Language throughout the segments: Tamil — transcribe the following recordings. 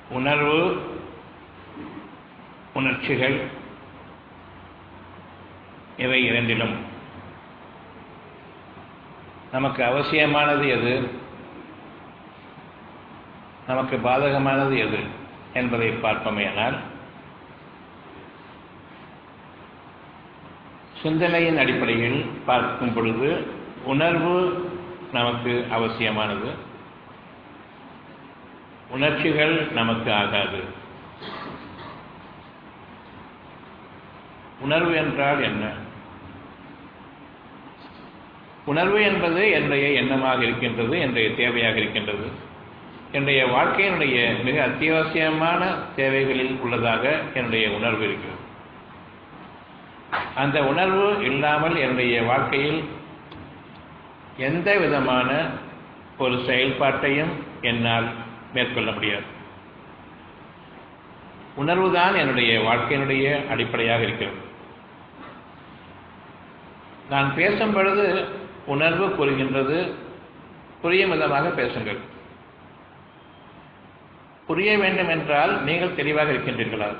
உணர்வு உணர்ச்சிகள் இவை இரண்டிலும் நமக்கு அவசியமானது எது நமக்கு பாதகமானது எது என்பதை பார்ப்போமேயானால் சிந்தனையின் அடிப்படையில் பார்க்கும் பொழுது உணர்வு நமக்கு அவசியமானது உணர்ச்சிகள் நமக்கு ஆகாது உணர்வு என்றால் என்ன உணர்வு என்பது என்னுடைய எண்ணமாக இருக்கின்றது என்னுடைய தேவையாக இருக்கின்றது என்னுடைய வாழ்க்கையினுடைய மிக அத்தியாவசியமான தேவைகளில் உள்ளதாக என்னுடைய உணர்வு இருக்கிறது அந்த உணர்வு இல்லாமல் என்னுடைய வாழ்க்கையில் எந்த விதமான ஒரு செயல்பாட்டையும் என்னால் மேற்கொள்ள முடியாது உணர்வுதான் என்னுடைய வாழ்க்கையினுடைய அடிப்படையாக இருக்கிறது நான் பேசும் பொழுது உணர்வு கூறுகின்றது புரியும் விதமாக பேசுங்கள் புரிய வேண்டும் என்றால் நீங்கள் தெளிவாக இருக்கின்றீர்களா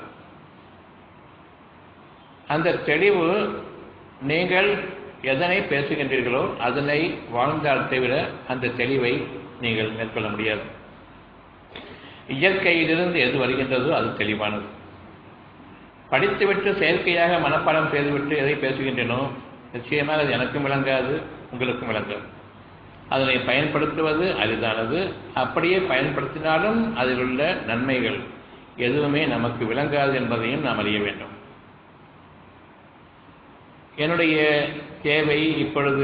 அந்த தெளிவு நீங்கள் எதனை பேசுகின்றீர்களோ அதனை வாழ்ந்தால் தவிர அந்த தெளிவை நீங்கள் மேற்கொள்ள முடியாது இயற்கையிலிருந்து எது வருகின்றதோ அது தெளிவானது படித்துவிட்டு செயற்கையாக மனப்பாடம் செய்துவிட்டு எதை பேசுகின்றனோ நிச்சயமாக அது எனக்கும் விளங்காது உங்களுக்கும் விளங்காது அதனை பயன்படுத்துவது அரிதானது அப்படியே பயன்படுத்தினாலும் அதில் உள்ள நன்மைகள் எதுவுமே நமக்கு விளங்காது என்பதையும் நாம் அறிய வேண்டும் என்னுடைய தேவை இப்பொழுது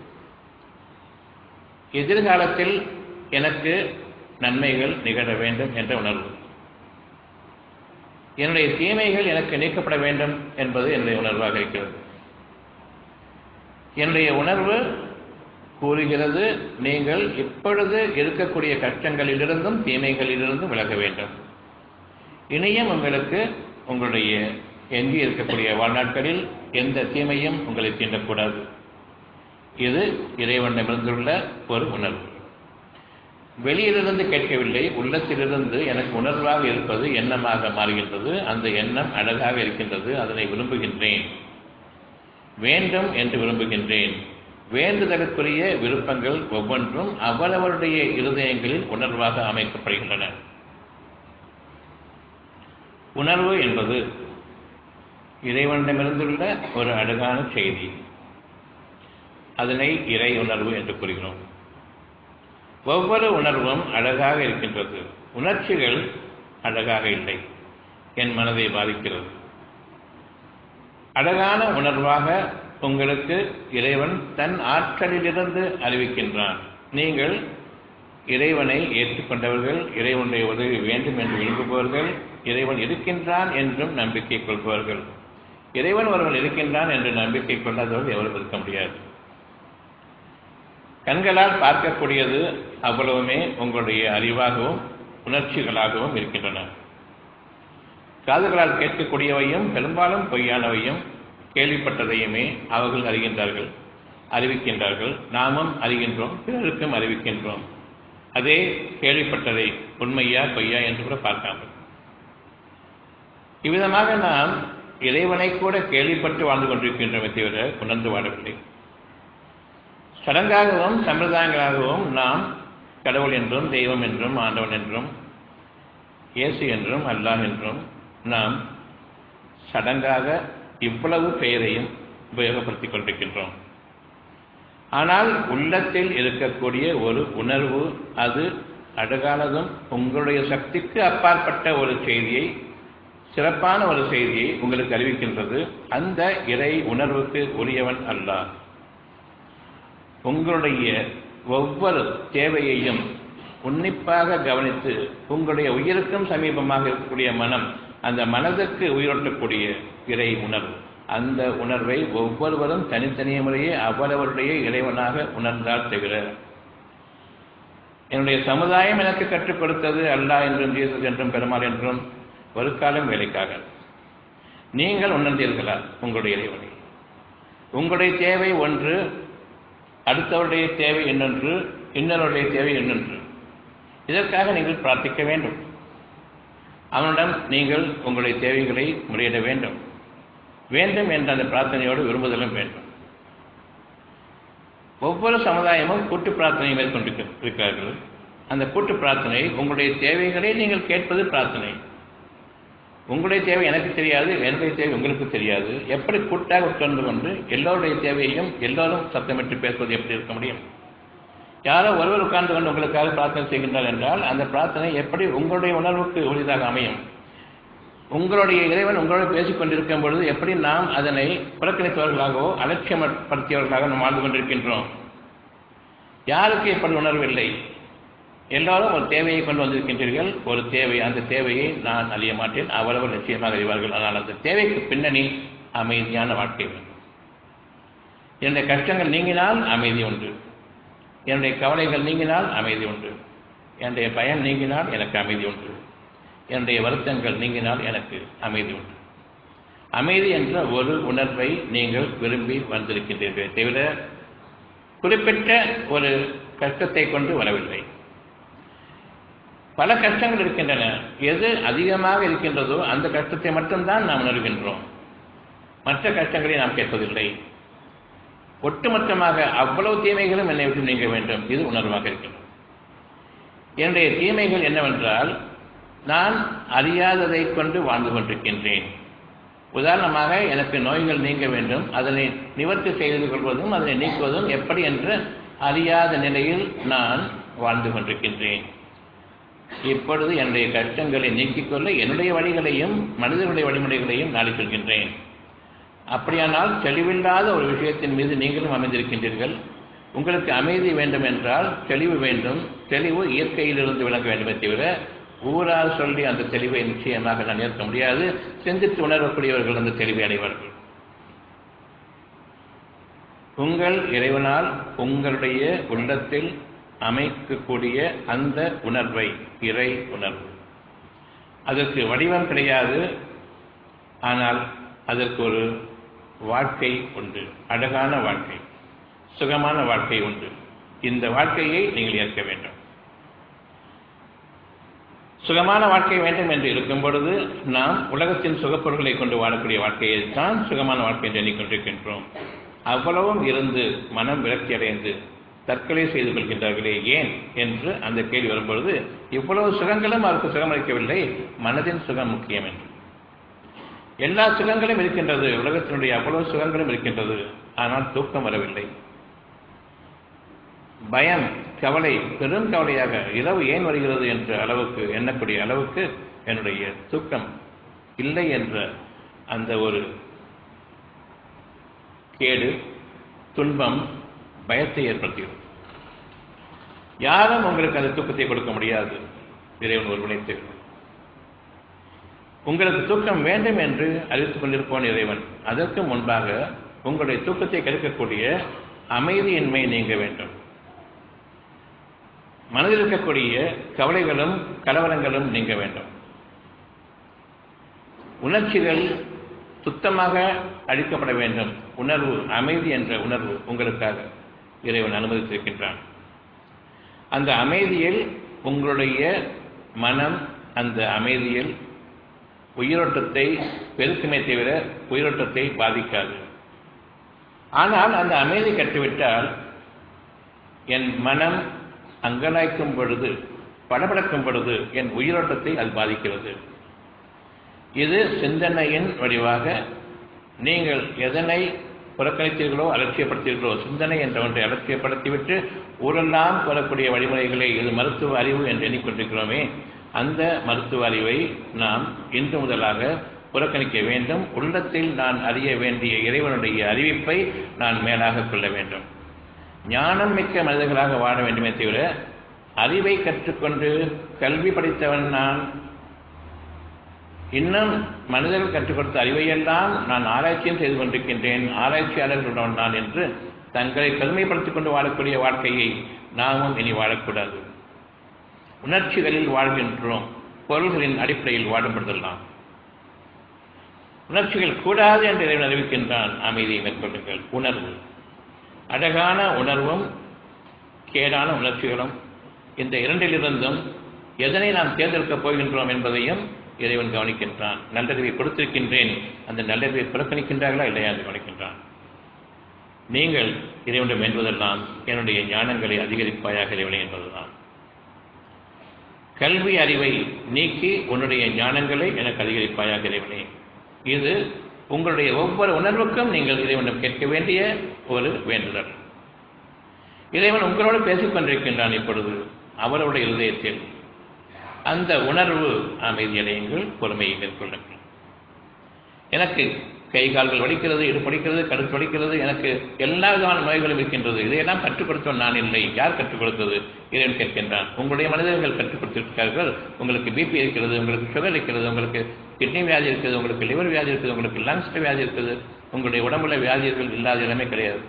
எதிர்காலத்தில் எனக்கு நன்மைகள் நிகழ வேண்டும் என்ற உணர்வு என்னுடைய தீமைகள் எனக்கு நீக்கப்பட வேண்டும் என்பது என்னுடைய உணர்வாக இருக்கிறது என்னுடைய உணர்வு கூறுகிறது நீங்கள் இப்பொழுது இருக்கக்கூடிய கஷ்டங்களிலிருந்தும் தீமைகளிலிருந்தும் விலக வேண்டும் இனியும் உங்களுக்கு உங்களுடைய எஞ்சி இருக்கக்கூடிய வாழ்நாட்களில் எந்த தீமையும் உங்களை தீண்டக்கூடாது இது இறைவனிடமிருந்துள்ள ஒரு உணர்வு வெளியிலிருந்து கேட்கவில்லை உள்ளத்திலிருந்து எனக்கு உணர்வாக இருப்பது எண்ணமாக மாறுகின்றது அந்த எண்ணம் அழகாக இருக்கின்றது அதனை விரும்புகின்றேன் வேண்டும் என்று விரும்புகின்றேன் வேண்டுதலுக்குரிய விருப்பங்கள் ஒவ்வொன்றும் அவரவருடைய இருதயங்களில் உணர்வாக அமைக்கப்படுகின்றன உணர்வு என்பது இறைவனிடமிருந்துள்ள ஒரு அழகான செய்தி அதனை இறை உணர்வு என்று கூறுகிறோம் ஒவ்வொரு உணர்வும் அழகாக இருக்கின்றது உணர்ச்சிகள் அழகாக இல்லை என் மனதை பாதிக்கிறது அழகான உணர்வாக உங்களுக்கு இறைவன் தன் ஆற்றலிலிருந்து அறிவிக்கின்றான் நீங்கள் இறைவனை ஏற்றுக்கொண்டவர்கள் இறைவனுடைய உதவி வேண்டும் என்று விரும்புபவர்கள் இறைவன் இருக்கின்றான் என்றும் நம்பிக்கை கொள்பவர்கள் இறைவன் ஒருவன் இருக்கின்றான் என்று நம்பிக்கை கொள்ளாதவர்கள் எவரும் இருக்க முடியாது கண்களால் பார்க்கக்கூடியது அவ்வளவுமே உங்களுடைய அறிவாகவும் உணர்ச்சிகளாகவும் இருக்கின்றன காதுகளால் கேட்கக்கூடியவையும் பெரும்பாலும் பொய்யானவையும் கேள்விப்பட்டதையுமே அவர்கள் அறிகின்றார்கள் அறிவிக்கின்றார்கள் நாமும் அறிகின்றோம் பிறருக்கும் அறிவிக்கின்றோம் அதே கேள்விப்பட்டதை உண்மையா பொய்யா என்று கூட பார்க்காமல் இவ்விதமாக நாம் இறைவனை கூட கேள்விப்பட்டு வாழ்ந்து கொண்டிருக்கின்றோமே தவிர உணர்ந்து வாழவில்லை சடங்காகவும் சம்பிரதாயங்களாகவும் நாம் கடவுள் என்றும் தெய்வம் என்றும் ஆண்டவன் என்றும் இயேசு என்றும் அல்லாஹ் என்றும் நாம் சடங்காக இவ்வளவு பெயரையும் உபயோகப்படுத்திக் கொண்டிருக்கின்றோம் ஆனால் உள்ளத்தில் இருக்கக்கூடிய ஒரு உணர்வு அது அழகானதும் உங்களுடைய சக்திக்கு அப்பாற்பட்ட ஒரு செய்தியை சிறப்பான ஒரு செய்தியை உங்களுக்கு அறிவிக்கின்றது அந்த இறை உணர்வுக்கு உரியவன் அல்லாஹ் உங்களுடைய ஒவ்வொரு தேவையையும் உன்னிப்பாக கவனித்து உங்களுடைய உயிருக்கும் சமீபமாக இருக்கக்கூடிய மனம் அந்த மனதுக்கு உயிரோட்டக்கூடிய இறை உணர்வு அந்த உணர்வை ஒவ்வொருவரும் தனித்தனிய முறையே அவரவருடைய இறைவனாக உணர்ந்தால் தவிர என்னுடைய சமுதாயம் எனக்கு கற்றுக் கொடுத்தது அல்லாஹ் என்றும் ஜீசஸ் என்றும் பெருமாள் என்றும் ஒரு காலம் வேலைக்காக நீங்கள் உணர்ந்தீர்களா உங்களுடைய இறைவனை உங்களுடைய தேவை ஒன்று அடுத்தவருடைய தேவை இன்னொன்று இன்னொருடைய தேவை இன்னொன்று இதற்காக நீங்கள் பிரார்த்திக்க வேண்டும் அவனிடம் நீங்கள் உங்களுடைய தேவைகளை முறையிட வேண்டும் வேண்டும் என்ற அந்த பிரார்த்தனையோடு விரும்புதலும் வேண்டும் ஒவ்வொரு சமுதாயமும் கூட்டு பிரார்த்தனை மேற்கொண்டிருக்கிறார்கள் அந்த கூட்டு பிரார்த்தனை உங்களுடைய தேவைகளை நீங்கள் கேட்பது பிரார்த்தனை உங்களுடைய தேவை எனக்கு தெரியாது என்னுடைய தேவை உங்களுக்கு தெரியாது எப்படி கூட்டாக உட்கார்ந்து கொண்டு எல்லோருடைய தேவையையும் எல்லோரும் சத்தமிட்டு பேசுவது எப்படி இருக்க முடியும் யாரோ ஒருவர் உட்கார்ந்து கொண்டு உங்களுக்காக பிரார்த்தனை செய்கின்றார் என்றால் அந்த பிரார்த்தனை எப்படி உங்களுடைய உணர்வுக்கு உரிதாக அமையும் உங்களுடைய இறைவன் உங்களோடு பேசிக் கொண்டிருக்கும் பொழுது எப்படி நாம் அதனை புறக்கணித்தவர்களாகவோ அலட்சியப்படுத்தியவர்களாக நாம் வாழ்ந்து கொண்டிருக்கின்றோம் யாருக்கு இப்படி உணர்வில்லை எல்லாரும் ஒரு தேவையை கொண்டு வந்திருக்கின்றீர்கள் ஒரு தேவை அந்த தேவையை நான் அறிய மாட்டேன் அவரவர் நிச்சயமாக அறிவார்கள் ஆனால் அந்த தேவைக்கு பின்னணி அமைதியான வாழ்க்கை வேண்டும் என்னுடைய கஷ்டங்கள் நீங்கினால் அமைதி உண்டு என்னுடைய கவலைகள் நீங்கினால் அமைதி உண்டு என்னுடைய பயம் நீங்கினால் எனக்கு அமைதி உண்டு என்னுடைய வருத்தங்கள் நீங்கினால் எனக்கு அமைதி உண்டு அமைதி என்ற ஒரு உணர்வை நீங்கள் விரும்பி வந்திருக்கின்றீர்கள் தவிர குறிப்பிட்ட ஒரு கஷ்டத்தை கொண்டு வரவில்லை பல கஷ்டங்கள் இருக்கின்றன எது அதிகமாக இருக்கின்றதோ அந்த கஷ்டத்தை மட்டும்தான் நாம் உணர்கின்றோம் மற்ற கஷ்டங்களை நாம் கேட்பதில்லை ஒட்டுமொத்தமாக அவ்வளவு தீமைகளும் என்னை விட்டு நீங்க வேண்டும் இது உணர்வாக இருக்கின்றது என்னுடைய தீமைகள் என்னவென்றால் நான் அறியாததை கொண்டு வாழ்ந்து கொண்டிருக்கின்றேன் உதாரணமாக எனக்கு நோய்கள் நீங்க வேண்டும் அதனை நிவர்த்தி செய்து கொள்வதும் அதனை நீக்குவதும் எப்படி என்று அறியாத நிலையில் நான் வாழ்ந்து கொண்டிருக்கின்றேன் இப்பொழுது என்னுடைய கஷ்டங்களை நீக்கிக் கொள்ள என்னுடைய வழிகளையும் மனிதர்களுடைய வழிமுறைகளையும் நாடி சொல்கின்றேன் அப்படியானால் தெளிவில்லாத ஒரு விஷயத்தின் மீது நீங்களும் அமைந்திருக்கின்றீர்கள் உங்களுக்கு அமைதி வேண்டும் என்றால் தெளிவு வேண்டும் தெளிவு இயற்கையிலிருந்து விளங்க வேண்டுமே தவிர ஊரால் சொல்லி அந்த தெளிவை நிச்சயமாக நான் ஏற்க முடியாது சிந்தித்து உணரக்கூடியவர்கள் அந்த தெளிவை அடைவார்கள் உங்கள் இறைவனால் உங்களுடைய உள்ளத்தில் அமைக்கக்கூடிய அந்த உணர்வை இறை உணர்வு அதற்கு வடிவம் கிடையாது ஆனால் அதற்கு ஒரு வாழ்க்கை உண்டு அழகான வாழ்க்கை சுகமான வாழ்க்கை உண்டு இந்த வாழ்க்கையை நீங்கள் ஏற்க வேண்டும் சுகமான வாழ்க்கை வேண்டும் என்று இருக்கும் பொழுது நாம் உலகத்தின் சுகப்பொருள்களை கொண்டு வாழக்கூடிய வாழ்க்கையை தான் சுகமான வாழ்க்கை என்று எண்ணிக்கொண்டிருக்கின்றோம் அவ்வளவும் இருந்து மனம் விரக்தி அடைந்து தற்கொலை செய்து கொள்கின்றார்களே ஏன் என்று அந்த கேள்வி வரும்பொழுது இவ்வளவு சுகங்களும் அவருக்கு சுகமளிக்கவில்லை மனதின் சுகம் முக்கியம் என்று எல்லா சுகங்களும் இருக்கின்றது உலகத்தினுடைய அவ்வளவு சுகங்களும் இருக்கின்றது ஆனால் தூக்கம் வரவில்லை பயம் கவலை பெரும் கவலையாக இரவு ஏன் வருகிறது என்ற அளவுக்கு எண்ணக்கூடிய அளவுக்கு என்னுடைய தூக்கம் இல்லை என்ற அந்த ஒரு கேடு துன்பம் பயத்தை ஏற்படுத்துகிறது யாரும் உங்களுக்கு அந்த தூக்கத்தை கொடுக்க முடியாது இறைவன் ஒருவனைத்து உங்களுக்கு தூக்கம் வேண்டும் என்று அறிவித்துக் கொண்டிருப்போன் இறைவன் அதற்கு முன்பாக உங்களுடைய தூக்கத்தை கெடுக்கக்கூடிய அமைதியின்மை நீங்க வேண்டும் மனதில் இருக்கக்கூடிய கவலைகளும் கலவரங்களும் நீங்க வேண்டும் உணர்ச்சிகள் சுத்தமாக அழிக்கப்பட வேண்டும் உணர்வு அமைதி என்ற உணர்வு உங்களுக்காக இறைவன் அனுமதித்திருக்கின்றான் அந்த அமைதியில் உங்களுடைய மனம் அந்த அமைதியில் உயிரோட்டத்தை பெருக்குமே தவிர உயிரோட்டத்தை பாதிக்காது ஆனால் அந்த அமைதி கட்டுவிட்டால் என் மனம் அங்கலாய்க்கும் பொழுது படபடக்கும் பொழுது என் உயிரோட்டத்தை அது பாதிக்கிறது இது சிந்தனையின் வடிவாக நீங்கள் எதனை புறக்கணித்தீர்களோ அலட்சியப்படுத்தீர்களோ சிந்தனை என்ற ஒன்றை அலட்சியப்படுத்திவிட்டு ஊரெல்லாம் வரக்கூடிய வழிமுறைகளை இது மருத்துவ அறிவு என்று எண்ணிக்கொண்டிருக்கிறோமே அந்த மருத்துவ அறிவை நாம் இன்று முதலாக புறக்கணிக்க வேண்டும் உள்ளத்தில் நான் அறிய வேண்டிய இறைவனுடைய அறிவிப்பை நான் மேலாக கொள்ள வேண்டும் ஞானம் மிக்க மனிதர்களாக வாழ வேண்டுமே தவிர அறிவை கற்றுக்கொண்டு கல்வி படித்தவன் நான் இன்னும் மனிதர்கள் கற்றுக் கொடுத்த அறிவையெல்லாம் நான் ஆராய்ச்சியும் செய்து கொண்டிருக்கின்றேன் ஆராய்ச்சியாளர்களுடன் நான் என்று தங்களை பெருமைப்படுத்திக் கொண்டு வாழக்கூடிய வாழ்க்கையை நாமும் இனி வாழக்கூடாது உணர்ச்சிகளில் வாழ்கின்றோம் பொருள்களின் அடிப்படையில் வாடும்படுதலாம் உணர்ச்சிகள் கூடாது என்று இறைவன் அறிவிக்கின்றான் அமைதியை மேற்கொள்ளுங்கள் உணர்வு அழகான உணர்வும் கேடான உணர்ச்சிகளும் இந்த இரண்டிலிருந்தும் எதனை நாம் தேர்ந்தெடுக்கப் போகின்றோம் என்பதையும் இறைவன் கவனிக்கின்றான் நல்லறிவை கொடுத்திருக்கின்றேன் அந்த நல்லறிவை புறக்கணிக்கின்றார்களா இல்லையா என்று கவனிக்கின்றான் நீங்கள் இறைவனிடம் வேண்டுவதெல்லாம் என்னுடைய ஞானங்களை அதிகரிப்பாயாக இறைவனை என்பதுதான் கல்வி அறிவை நீக்கி உன்னுடைய ஞானங்களை எனக்கு அதிகரிப்பாயாக இறைவனே இது உங்களுடைய ஒவ்வொரு உணர்வுக்கும் நீங்கள் இறைவனிடம் கேட்க வேண்டிய ஒரு வேண்டுதல் இறைவன் உங்களோடு பேசிக் கொண்டிருக்கின்றான் இப்பொழுது அவருடைய இருதயத்தில் அந்த உணர்வு அமைதியடையுங்கள் பொறுமையை மேற்கொள்ளுங்கள் எனக்கு கை கால்கள் வலிக்கிறது இடுப்பு வலிக்கிறது கழுத்து வலிக்கிறது எனக்கு எல்லா விதமான நோய்களும் இருக்கின்றது இதையெல்லாம் கற்றுக் கொடுத்தவன் நான் இல்லை யார் கற்றுக் கொடுத்தது இறைவன் கேட்கின்றான் உங்களுடைய மனிதர்கள் கற்றுக் கொடுத்திருக்கிறார்கள் உங்களுக்கு பிபி இருக்கிறது உங்களுக்கு சுகர் இருக்கிறது உங்களுக்கு கிட்னி வியாதி இருக்குது உங்களுக்கு லிவர் வியாதி இருக்குது உங்களுக்கு லங்ஸ் வியாதி இருக்குது உங்களுடைய உடம்புல வியாதிகள் இல்லாத இடமே கிடையாது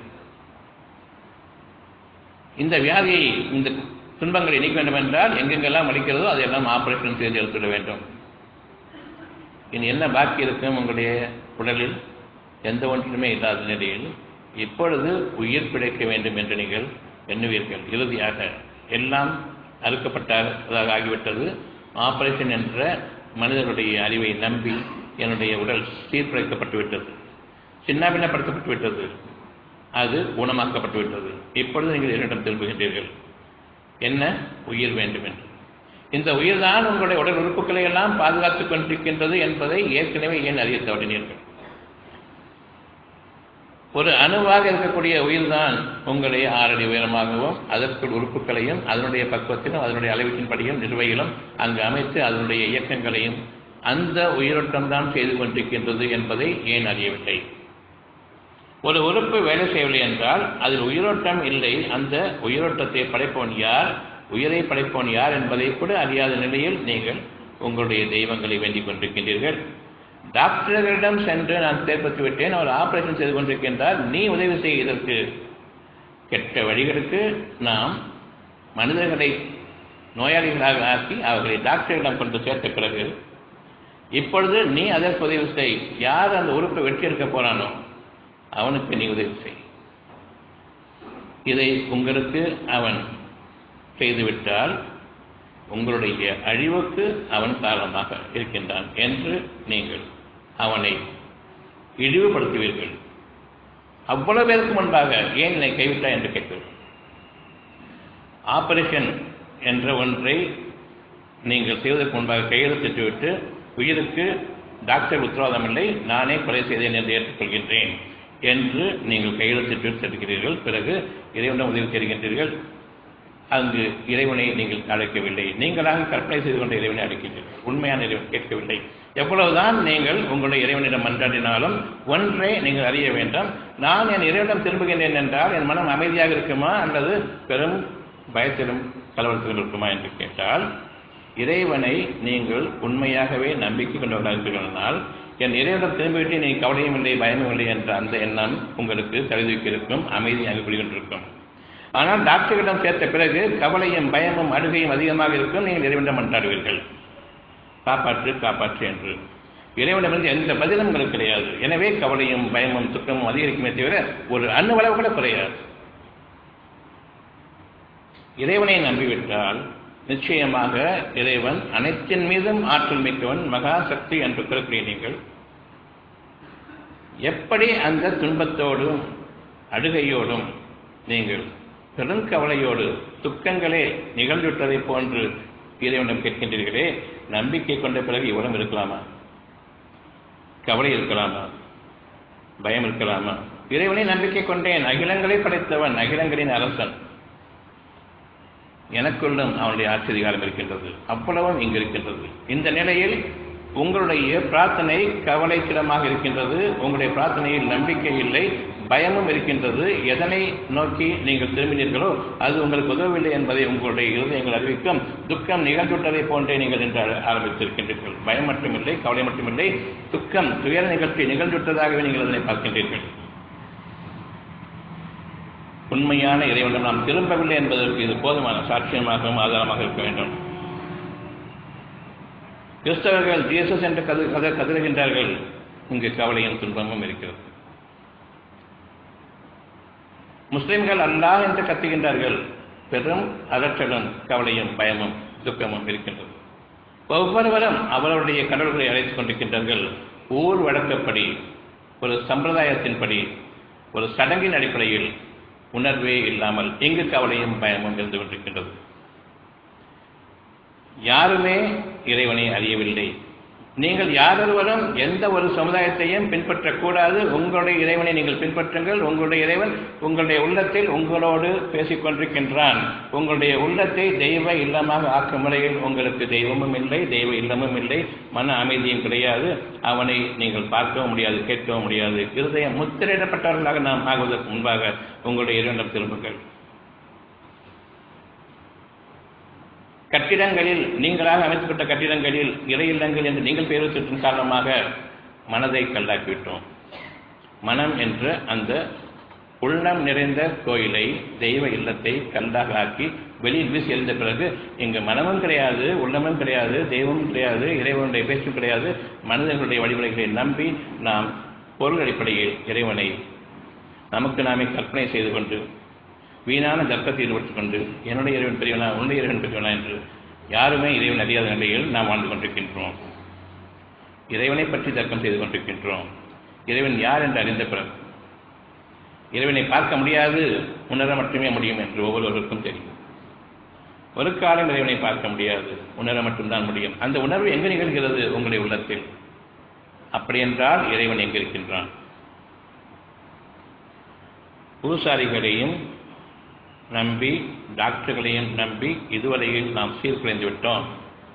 இந்த வியாதியை இந்த துன்பங்களை நீக்க வேண்டும் என்றால் எங்கெங்கெல்லாம் வலிக்கிறதோ அதையெல்லாம் ஆபரேஷன் செய்து எடுத்துவிட வேண்டும் இனி என்ன பாக்கி இருக்கும் உங்களுடைய உடலில் எந்த ஒன்றுமே இல்லாத நிலையில் இப்பொழுது உயிர் பிழைக்க வேண்டும் என்று நீங்கள் எண்ணுவீர்கள் இறுதியாக எல்லாம் அறுக்கப்பட்டதாக ஆகிவிட்டது ஆபரேஷன் என்ற மனிதர்களுடைய அறிவை நம்பி என்னுடைய உடல் சீர்குலைக்கப்பட்டு விட்டது சின்னாபின்னப்படுத்தப்பட்டு விட்டது அது குணமாக்கப்பட்டு விட்டது இப்பொழுது நீங்கள் என்னிடம் திரும்புகின்றீர்கள் என்ன உயிர் வேண்டும் என்று இந்த உயிர்தான் உங்களுடைய உடல் உறுப்புகளை எல்லாம் பாதுகாத்துக் கொண்டிருக்கின்றது என்பதை ஏற்கனவே ஏன் அறிய தவறினீர்கள் ஒரு அணுவாக இருக்கக்கூடிய உயிர்தான் உங்களை ஆறடி உயரமாகவும் அதற்குள் உறுப்புகளையும் அதனுடைய பக்குவத்திலும் அதனுடைய அளவீட்டின்படியும் நிர்வையிலும் அங்கு அமைத்து அதனுடைய இயக்கங்களையும் அந்த உயிரோட்டம் தான் செய்து கொண்டிருக்கின்றது என்பதை ஏன் அறியவில்லை ஒரு உறுப்பு வேலை செய்யவில்லை என்றால் அதில் உயிரோட்டம் இல்லை அந்த உயிரோட்டத்தை படைப்பவன் யார் உயிரை படைப்பவன் யார் என்பதை கூட அறியாத நிலையில் நீங்கள் உங்களுடைய தெய்வங்களை வேண்டிக் கொண்டிருக்கின்றீர்கள் டாக்டர்களிடம் சென்று நான் தேர்ப்பட்டு விட்டேன் அவர் ஆபரேஷன் செய்து கொண்டிருக்கின்றார் நீ உதவி செய்ய இதற்கு கெட்ட வழிகளுக்கு நாம் மனிதர்களை நோயாளிகளாக ஆக்கி அவர்களை டாக்டர்களிடம் கொண்டு சேர்த்த பிறகு இப்பொழுது நீ அதற்கு உதவி செய் யார் அந்த உறுப்பை வெற்றி எடுக்க போறானோ அவனுக்கு நீ உதவி செய் இதை உங்களுக்கு அவன் செய்துவிட்டால் உங்களுடைய அழிவுக்கு அவன் காரணமாக இருக்கின்றான் என்று நீங்கள் அவனை இழிவுபடுத்துவீர்கள் அவ்வளவு பேருக்கு முன்பாக ஏன் என்னை கைவிட்டாய் என்று கேட்கிறீர்கள் ஆபரேஷன் என்ற ஒன்றை நீங்கள் செய்வதற்கு முன்பாக கையெழுத்திட்டுவிட்டு உயிருக்கு டாக்டர் உத்தரவாதம் இல்லை நானே கொலை செய்தேன் என்று ஏற்றுக்கொள்கின்றேன் என்று நீங்கள் கையெழுத்திட்டு செல்கிறீர்கள் பிறகு இறைவனிடம் உதவி செய்கின்றீர்கள் அங்கு இறைவனை நீங்கள் அழைக்கவில்லை நீங்களாக கற்பனை செய்து கொண்ட இறைவனை அழைக்கின்றீர்கள் உண்மையான இறைவன் கேட்கவில்லை எவ்வளவுதான் நீங்கள் உங்களுடைய இறைவனிடம் மன்றாடினாலும் ஒன்றை நீங்கள் அறிய வேண்டாம் நான் என் இறைவனிடம் திரும்புகின்றேன் என்றால் என் மனம் அமைதியாக இருக்குமா அல்லது பெரும் பயத்திலும் கலவரத்திலும் இருக்குமா என்று கேட்டால் இறைவனை நீங்கள் உண்மையாகவே நம்பிக்கை கொண்டவர்களாக இருக்கிறால் என் இறைவனிடம் திரும்பிவிட்டு நீ கவலையும் இல்லை பயமும் இல்லை என்ற அந்த எண்ணம் உங்களுக்கு தகுதிக்கு இருக்கும் அமைதியாக குடிகொண்டிருக்கும் ஆனால் டாக்டர்களிடம் சேர்த்த பிறகு கவலையும் பயமும் அழுகையும் அதிகமாக இருக்கும் நீங்கள் இறைவனிடம் மன்றாடுவீர்கள் காப்பாற்று காப்பாற்று என்று இறைவனிடமிருந்து எந்த பதிலும் உங்களுக்கு கிடையாது எனவே கவலையும் பயமும் துக்கமும் அதிகரிக்குமே தவிர ஒரு அணுவளவு கூட குறையாது இறைவனை நம்பிவிட்டால் நிச்சயமாக இறைவன் அனைத்தின் மீதும் ஆற்றல் மிக்கவன் மகா சக்தி என்று கூறக்கூடிய நீங்கள் எப்படி அந்த துன்பத்தோடும் அழுகையோடும் நீங்கள் பெருங்கவலையோடு துக்கங்களே நிகழ்ந்துவிட்டதை போன்று இறைவனிடம் கேட்கின்றீர்களே நம்பிக்கை கொண்ட பிறகு இவ்வளவு இருக்கலாமா கவலை இருக்கலாமா பயம் இருக்கலாமா இறைவனை நம்பிக்கை கொண்டேன் அகிலங்களை படைத்தவன் அகிலங்களின் அரசன் எனக்குள்ளும் அவனுடைய ஆட்சி அதிகாரம் இருக்கின்றது அவ்வளவும் இங்கு இருக்கின்றது இந்த நிலையில் உங்களுடைய பிரார்த்தனை கவலைக்கிடமாக இருக்கின்றது உங்களுடைய பிரார்த்தனையில் நம்பிக்கை இல்லை பயமும் இருக்கின்றது எதனை நோக்கி நீங்கள் திரும்பினீர்களோ அது உங்களுக்கு உதவவில்லை என்பதை உங்களுடைய இருதயங்கள் அறிவிக்கும் துக்கம் நிகழ்ந்துவிட்டதை போன்றே நீங்கள் என்று ஆரம்பித்திருக்கின்றீர்கள் பயம் மட்டுமில்லை கவலை மட்டுமில்லை துக்கம் துயர நிகழ்ச்சி நிகழ்ந்துவிட்டதாகவே நீங்கள் அதனை பார்க்கின்றீர்கள் உண்மையான இறைவனிடம் நாம் திரும்பவில்லை என்பதற்கு இது போதுமான சாட்சியமாகவும் ஆதாரமாக இருக்க வேண்டும் கிறிஸ்தவர்கள் ஜீசஸ் என்று கது கத கதறுகின்றார்கள் இங்கு கவலையும் துன்பமும் இருக்கிறது முஸ்லிம்கள் அல்லாஹ் என்று கத்துகின்றார்கள் பெரும் அலற்றலும் கவலையும் பயமும் துக்கமும் இருக்கின்றது ஒவ்வொருவரும் அவர்களுடைய கடவுள்களை அழைத்துக் கொண்டிருக்கின்றார்கள் ஊர் வழக்கப்படி ஒரு சம்பிரதாயத்தின்படி ஒரு சடங்கின் அடிப்படையில் உணர்வே இல்லாமல் எங்கு கவலையும் பயமும் இருந்து கொண்டிருக்கின்றது யாருமே இறைவனை அறியவில்லை நீங்கள் யாரொருவரும் எந்த ஒரு சமுதாயத்தையும் பின்பற்றக்கூடாது உங்களுடைய இறைவனை நீங்கள் பின்பற்றுங்கள் உங்களுடைய இறைவன் உங்களுடைய உள்ளத்தில் உங்களோடு பேசிக் கொண்டிருக்கின்றான் உங்களுடைய உள்ளத்தை தெய்வ இல்லமாக ஆக்கும் முறையில் உங்களுக்கு தெய்வமும் இல்லை தெய்வ இல்லமும் இல்லை மன அமைதியும் கிடையாது அவனை நீங்கள் பார்க்கவும் முடியாது கேட்கவும் முடியாது இருதயம் முத்திரையிடப்பட்டவர்களாக நாம் ஆகுவதற்கு முன்பாக உங்களுடைய இறைவனிடம் திரும்புங்கள் கட்டிடங்களில் நீங்களாக அமைக்கப்பட்ட கட்டிடங்களில் இறை இல்லங்கள் என்று நீங்கள் பெயர் வைத்திருக்கும் காரணமாக மனதை கல்லாக்கிவிட்டோம் மனம் என்ற அந்த உள்ளம் நிறைந்த கோயிலை தெய்வ இல்லத்தை கல்லாக ஆக்கி வெளியில் வீசி எறிந்த பிறகு இங்கு மனமும் கிடையாது உள்ளமும் கிடையாது தெய்வமும் கிடையாது இறைவனுடைய பேச்சும் கிடையாது மனிதர்களுடைய வழிமுறைகளை நம்பி நாம் பொருள் அடிப்படையில் இறைவனை நமக்கு நாமே கற்பனை செய்து கொண்டு வீணான தர்க்கத்தை ஈடுபட்டுக் கொண்டு என்னுடைய இறைவன் பெரியவனா உன்னுடைய இறைவன் பெரியவனா என்று யாருமே இறைவன் அறியாத நிலையில் நாம் வாழ்ந்து கொண்டிருக்கின்றோம் இறைவனை பற்றி தர்க்கம் செய்து கொண்டிருக்கின்றோம் இறைவன் யார் என்று அறிந்த பிறகு இறைவனை பார்க்க முடியாது உணர மட்டுமே முடியும் என்று ஒவ்வொருவருக்கும் தெரியும் ஒரு காலம் இறைவனை பார்க்க முடியாது உணர மட்டும்தான் முடியும் அந்த உணர்வு எங்கு நிகழ்கிறது உங்களுடைய உள்ளத்தில் அப்படி என்றால் இறைவன் எங்கிருக்கின்றான் பூசாரிகளையும் நம்பி டாக்டர்களையும் நம்பி இதுவரையில் நாம் சீர்குலைந்து விட்டோம்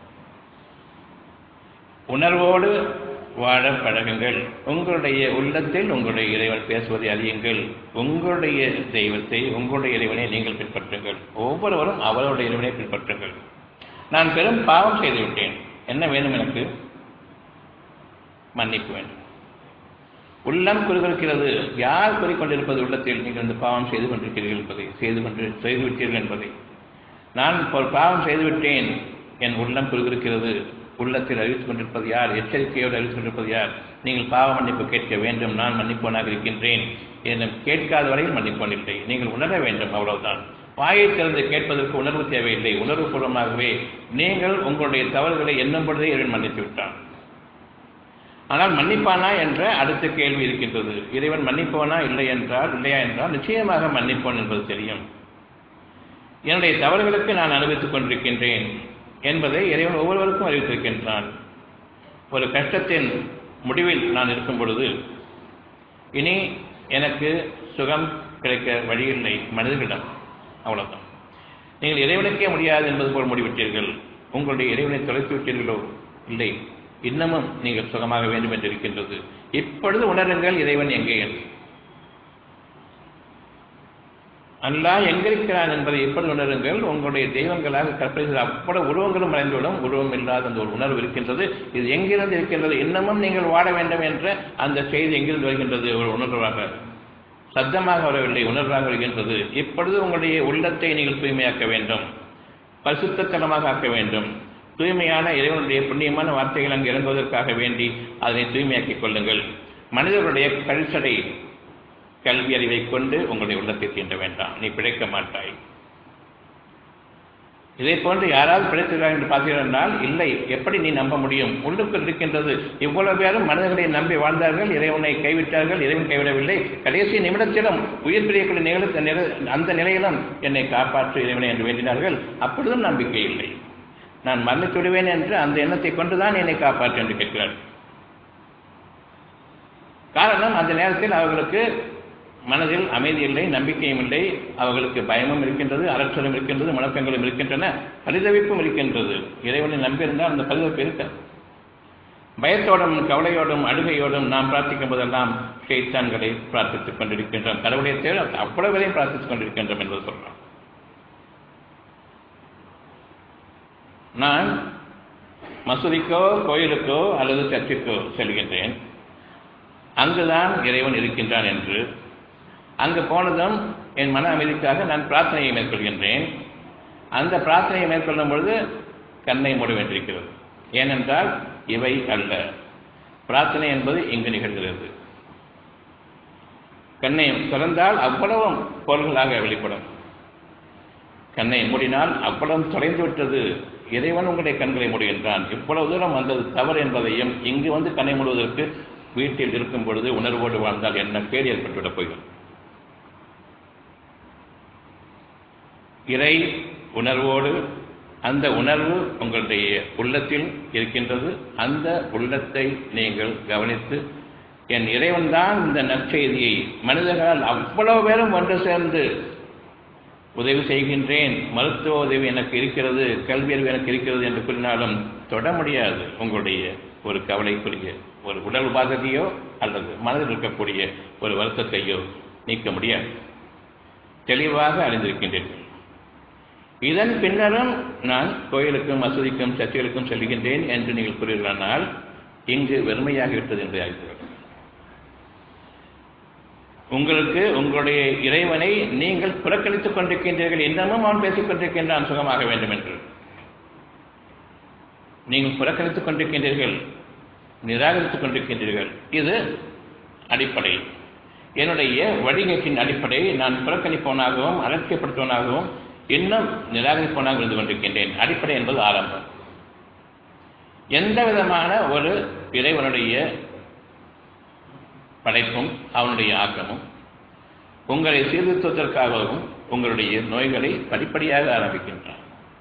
உணர்வோடு வாழ பழகுங்கள் உங்களுடைய உள்ளத்தில் உங்களுடைய இறைவன் பேசுவதை அறியுங்கள் உங்களுடைய தெய்வத்தை உங்களுடைய இறைவனை நீங்கள் பின்பற்றுங்கள் ஒவ்வொருவரும் அவருடைய இறைவனை பின்பற்றுங்கள் நான் பெரும் பாவம் செய்து விட்டேன் என்ன வேணும் எனக்கு மன்னிப்பு வேண்டும் உள்ளம் குறிக்கிறது யார் குறிக்கொண்டிருப்பது உள்ளத்தில் நீங்கள் இந்த பாவம் செய்து கொண்டிருக்கிறீர்கள் என்பதை செய்து கொண்டு செய்துவிட்டீர்கள் என்பதை நான் ஒரு பாவம் செய்துவிட்டேன் என் உள்ளம் குறிக்கிறது உள்ளத்தில் அறிவித்துக் கொண்டிருப்பது யார் எச்சரிக்கையோடு அறிவித்துக் கொண்டிருப்பது யார் நீங்கள் பாவ மன்னிப்பு கேட்க வேண்டும் நான் மன்னிப்பவனாக இருக்கின்றேன் என்னும் கேட்காத வரையில் மன்னிப்பவன் இல்லை நீங்கள் உணர வேண்டும் அவ்வளவுதான் வாயை திறந்து கேட்பதற்கு உணர்வு தேவையில்லை உணர்வு பூர்வமாகவே நீங்கள் உங்களுடைய தவறுகளை எண்ணும் பொழுதே இறைவன் மன்னித்து விட்டான் ஆனால் மன்னிப்பானா என்ற அடுத்த கேள்வி இருக்கின்றது இறைவன் மன்னிப்பவனா இல்லை என்றால் இல்லையா என்றால் நிச்சயமாக மன்னிப்பவன் என்பது தெரியும் என்னுடைய தவறுகளுக்கு நான் அனுபவித்துக் கொண்டிருக்கின்றேன் என்பதை இறைவன் ஒவ்வொருவருக்கும் அறிவித்திருக்கின்றான் ஒரு கஷ்டத்தின் முடிவில் நான் இருக்கும் பொழுது இனி எனக்கு சுகம் கிடைக்க வழியில்லை மனிதர்களிடம் அவ்வளவுதான் நீங்கள் இறைவனுக்கே முடியாது என்பது போல் முடிவிட்டீர்கள் உங்களுடைய இறைவனை தொலைத்து விட்டீர்களோ இல்லை இன்னமும் நீங்கள் சுகமாக வேண்டும் என்று இருக்கின்றது இப்பொழுது உணருங்கள் இறைவன் எங்கே என்று அல்லாஹ் எங்கிருக்கிறான் என்பதை எப்படி உணருங்கள் உங்களுடைய தெய்வங்களாக கற்பனை செய்த அவ்வளவு உருவங்களும் மறைந்துவிடும் உருவம் இல்லாத அந்த ஒரு உணர்வு இருக்கின்றது இது எங்கிருந்து இருக்கின்றது இன்னமும் நீங்கள் வாழ வேண்டும் என்ற அந்த செய்தி எங்கிருந்து வருகின்றது ஒரு உணர்வாக சத்தமாக வரவில்லை உணர்வாக வருகின்றது இப்பொழுது உங்களுடைய உள்ளத்தை நீங்கள் தூய்மையாக்க வேண்டும் பரிசுத்தத்தனமாக ஆக்க வேண்டும் தூய்மையான இறைவனுடைய புண்ணியமான வார்த்தைகள் அங்கு இறங்குவதற்காக வேண்டி அதனை தூய்மையாக்கிக் கொள்ளுங்கள் மனிதர்களுடைய கழிச்சடை கல்வி அறிவை கொண்டு உங்களுடைய உள்ளத்தை தீண்ட வேண்டாம் நீ பிழைக்க மாட்டாய் இதை போன்று யாராவது பிழைத்திருக்கிறார் என்று பார்த்தீர்கள் இல்லை எப்படி நீ நம்ப முடியும் உள்ளுக்குள் இருக்கின்றது இவ்வளவு பேரும் மனிதர்களை நம்பி வாழ்ந்தார்கள் இறைவனை கைவிட்டார்கள் இறைவன் கைவிடவில்லை கடைசி நிமிடத்திலும் உயிர் பிரியக்கூடிய நிகழ்த்த நில அந்த நிலையிலும் என்னை காப்பாற்று இறைவனை என்று வேண்டினார்கள் அப்பொழுதும் நம்பிக்கை இல்லை நான் மன்னித்து விடுவேன் என்று அந்த எண்ணத்தை கொண்டுதான் என்னை காப்பாற்று என்று கேட்கிறார் காரணம் அந்த நேரத்தில் அவர்களுக்கு மனதில் அமைதி இல்லை நம்பிக்கையும் இல்லை அவர்களுக்கு பயமும் இருக்கின்றது அலட்சலும் இருக்கின்றது முழக்கங்களும் இருக்கின்றன பரிதவிப்பும் இருக்கின்றது இறைவனை நம்பியிருந்தால் அந்த பரிதவிப்பு இருக்க பயத்தோடும் கவலையோடும் அழுகையோடும் நாம் பிரார்த்திக்கும் போதெல்லாம் ஷெய்தான்களை பிரார்த்தித்துக் கொண்டிருக்கின்றோம் கடவுளை தேவை அவ்வளவு வரையும் பிரார்த்தித்துக் கொண்டிருக்கின்றோம் என்பது சொல்றோம் நான் மசூதிக்கோ கோயிலுக்கோ அல்லது சர்ச்சுக்கோ செல்கின்றேன் அங்குதான் இறைவன் இருக்கின்றான் என்று அங்கு போனதும் என் மன அமைதிக்காக நான் பிரார்த்தனையை மேற்கொள்கின்றேன் அந்த பிரார்த்தனையை மேற்கொள்ளும் பொழுது கண்ணை மூட வேண்டியிருக்கிறது ஏனென்றால் இவை அல்ல பிரார்த்தனை என்பது இங்கு நிகழ்கிறது கண்ணை திறந்தால் அவ்வளவும் பொருள்களாக வெளிப்படும் கண்ணை மூடினால் அவ்வளவு தொலைந்து விட்டது இறைவன் உங்களுடைய கண்களை மூடுகின்றான் இவ்வளவு தூரம் வந்தது தவறு என்பதையும் இங்கு வந்து கண்ணை மூடுவதற்கு வீட்டில் இருக்கும் பொழுது உணர்வோடு வாழ்ந்தால் என்ன பேர் ஏற்பட்டுவிடப் போகிறது இறை உணர்வோடு அந்த உணர்வு உங்களுடைய உள்ளத்தில் இருக்கின்றது அந்த உள்ளத்தை நீங்கள் கவனித்து என் இறைவன்தான் இந்த நற்செய்தியை மனிதர்களால் அவ்வளவு பேரும் ஒன்று சேர்ந்து உதவி செய்கின்றேன் மருத்துவ உதவி எனக்கு இருக்கிறது கல்வி அறிவு எனக்கு இருக்கிறது என்று கூறினாலும் தொட முடியாது உங்களுடைய ஒரு கவலைக்குரிய ஒரு உடல் உபாதத்தையோ அல்லது மனதில் இருக்கக்கூடிய ஒரு வருத்தத்தையோ நீக்க முடியாது தெளிவாக அறிந்திருக்கின்றீர்கள் இதன் பின்னரும் நான் கோயிலுக்கும் மசூதிக்கும் சர்ச்சைகளுக்கும் செல்கின்றேன் என்று நீங்கள் கூறுகிறானால் இங்கு வெறுமையாகிவிட்டது என்று ஆகிறது உங்களுக்கு உங்களுடைய இறைவனை நீங்கள் புறக்கணித்துக் கொண்டிருக்கின்றீர்கள் இன்னமும் அவன் பேசிக் கொண்டிருக்கின்றான் சுகமாக வேண்டும் என்று நீங்கள் புறக்கணித்துக் கொண்டிருக்கின்றீர்கள் நிராகரித்துக் கொண்டிருக்கின்றீர்கள் இது அடிப்படை என்னுடைய வடிகட்டின் அடிப்படை நான் புறக்கணிப்பவனாகவும் அலட்சியப்படுத்துவனாகவும் இன்னும் நிராகரிப்பவனாக இருந்து கொண்டிருக்கின்றேன் அடிப்படை என்பது ஆரம்பம் எந்த விதமான ஒரு இறைவனுடைய படைப்பும் அவனுடைய ஆக்கமும் உங்களை சீர்திருத்துவதற்காகவும் உங்களுடைய நோய்களை படிப்படியாக ஆரம்பிக்கின்றான்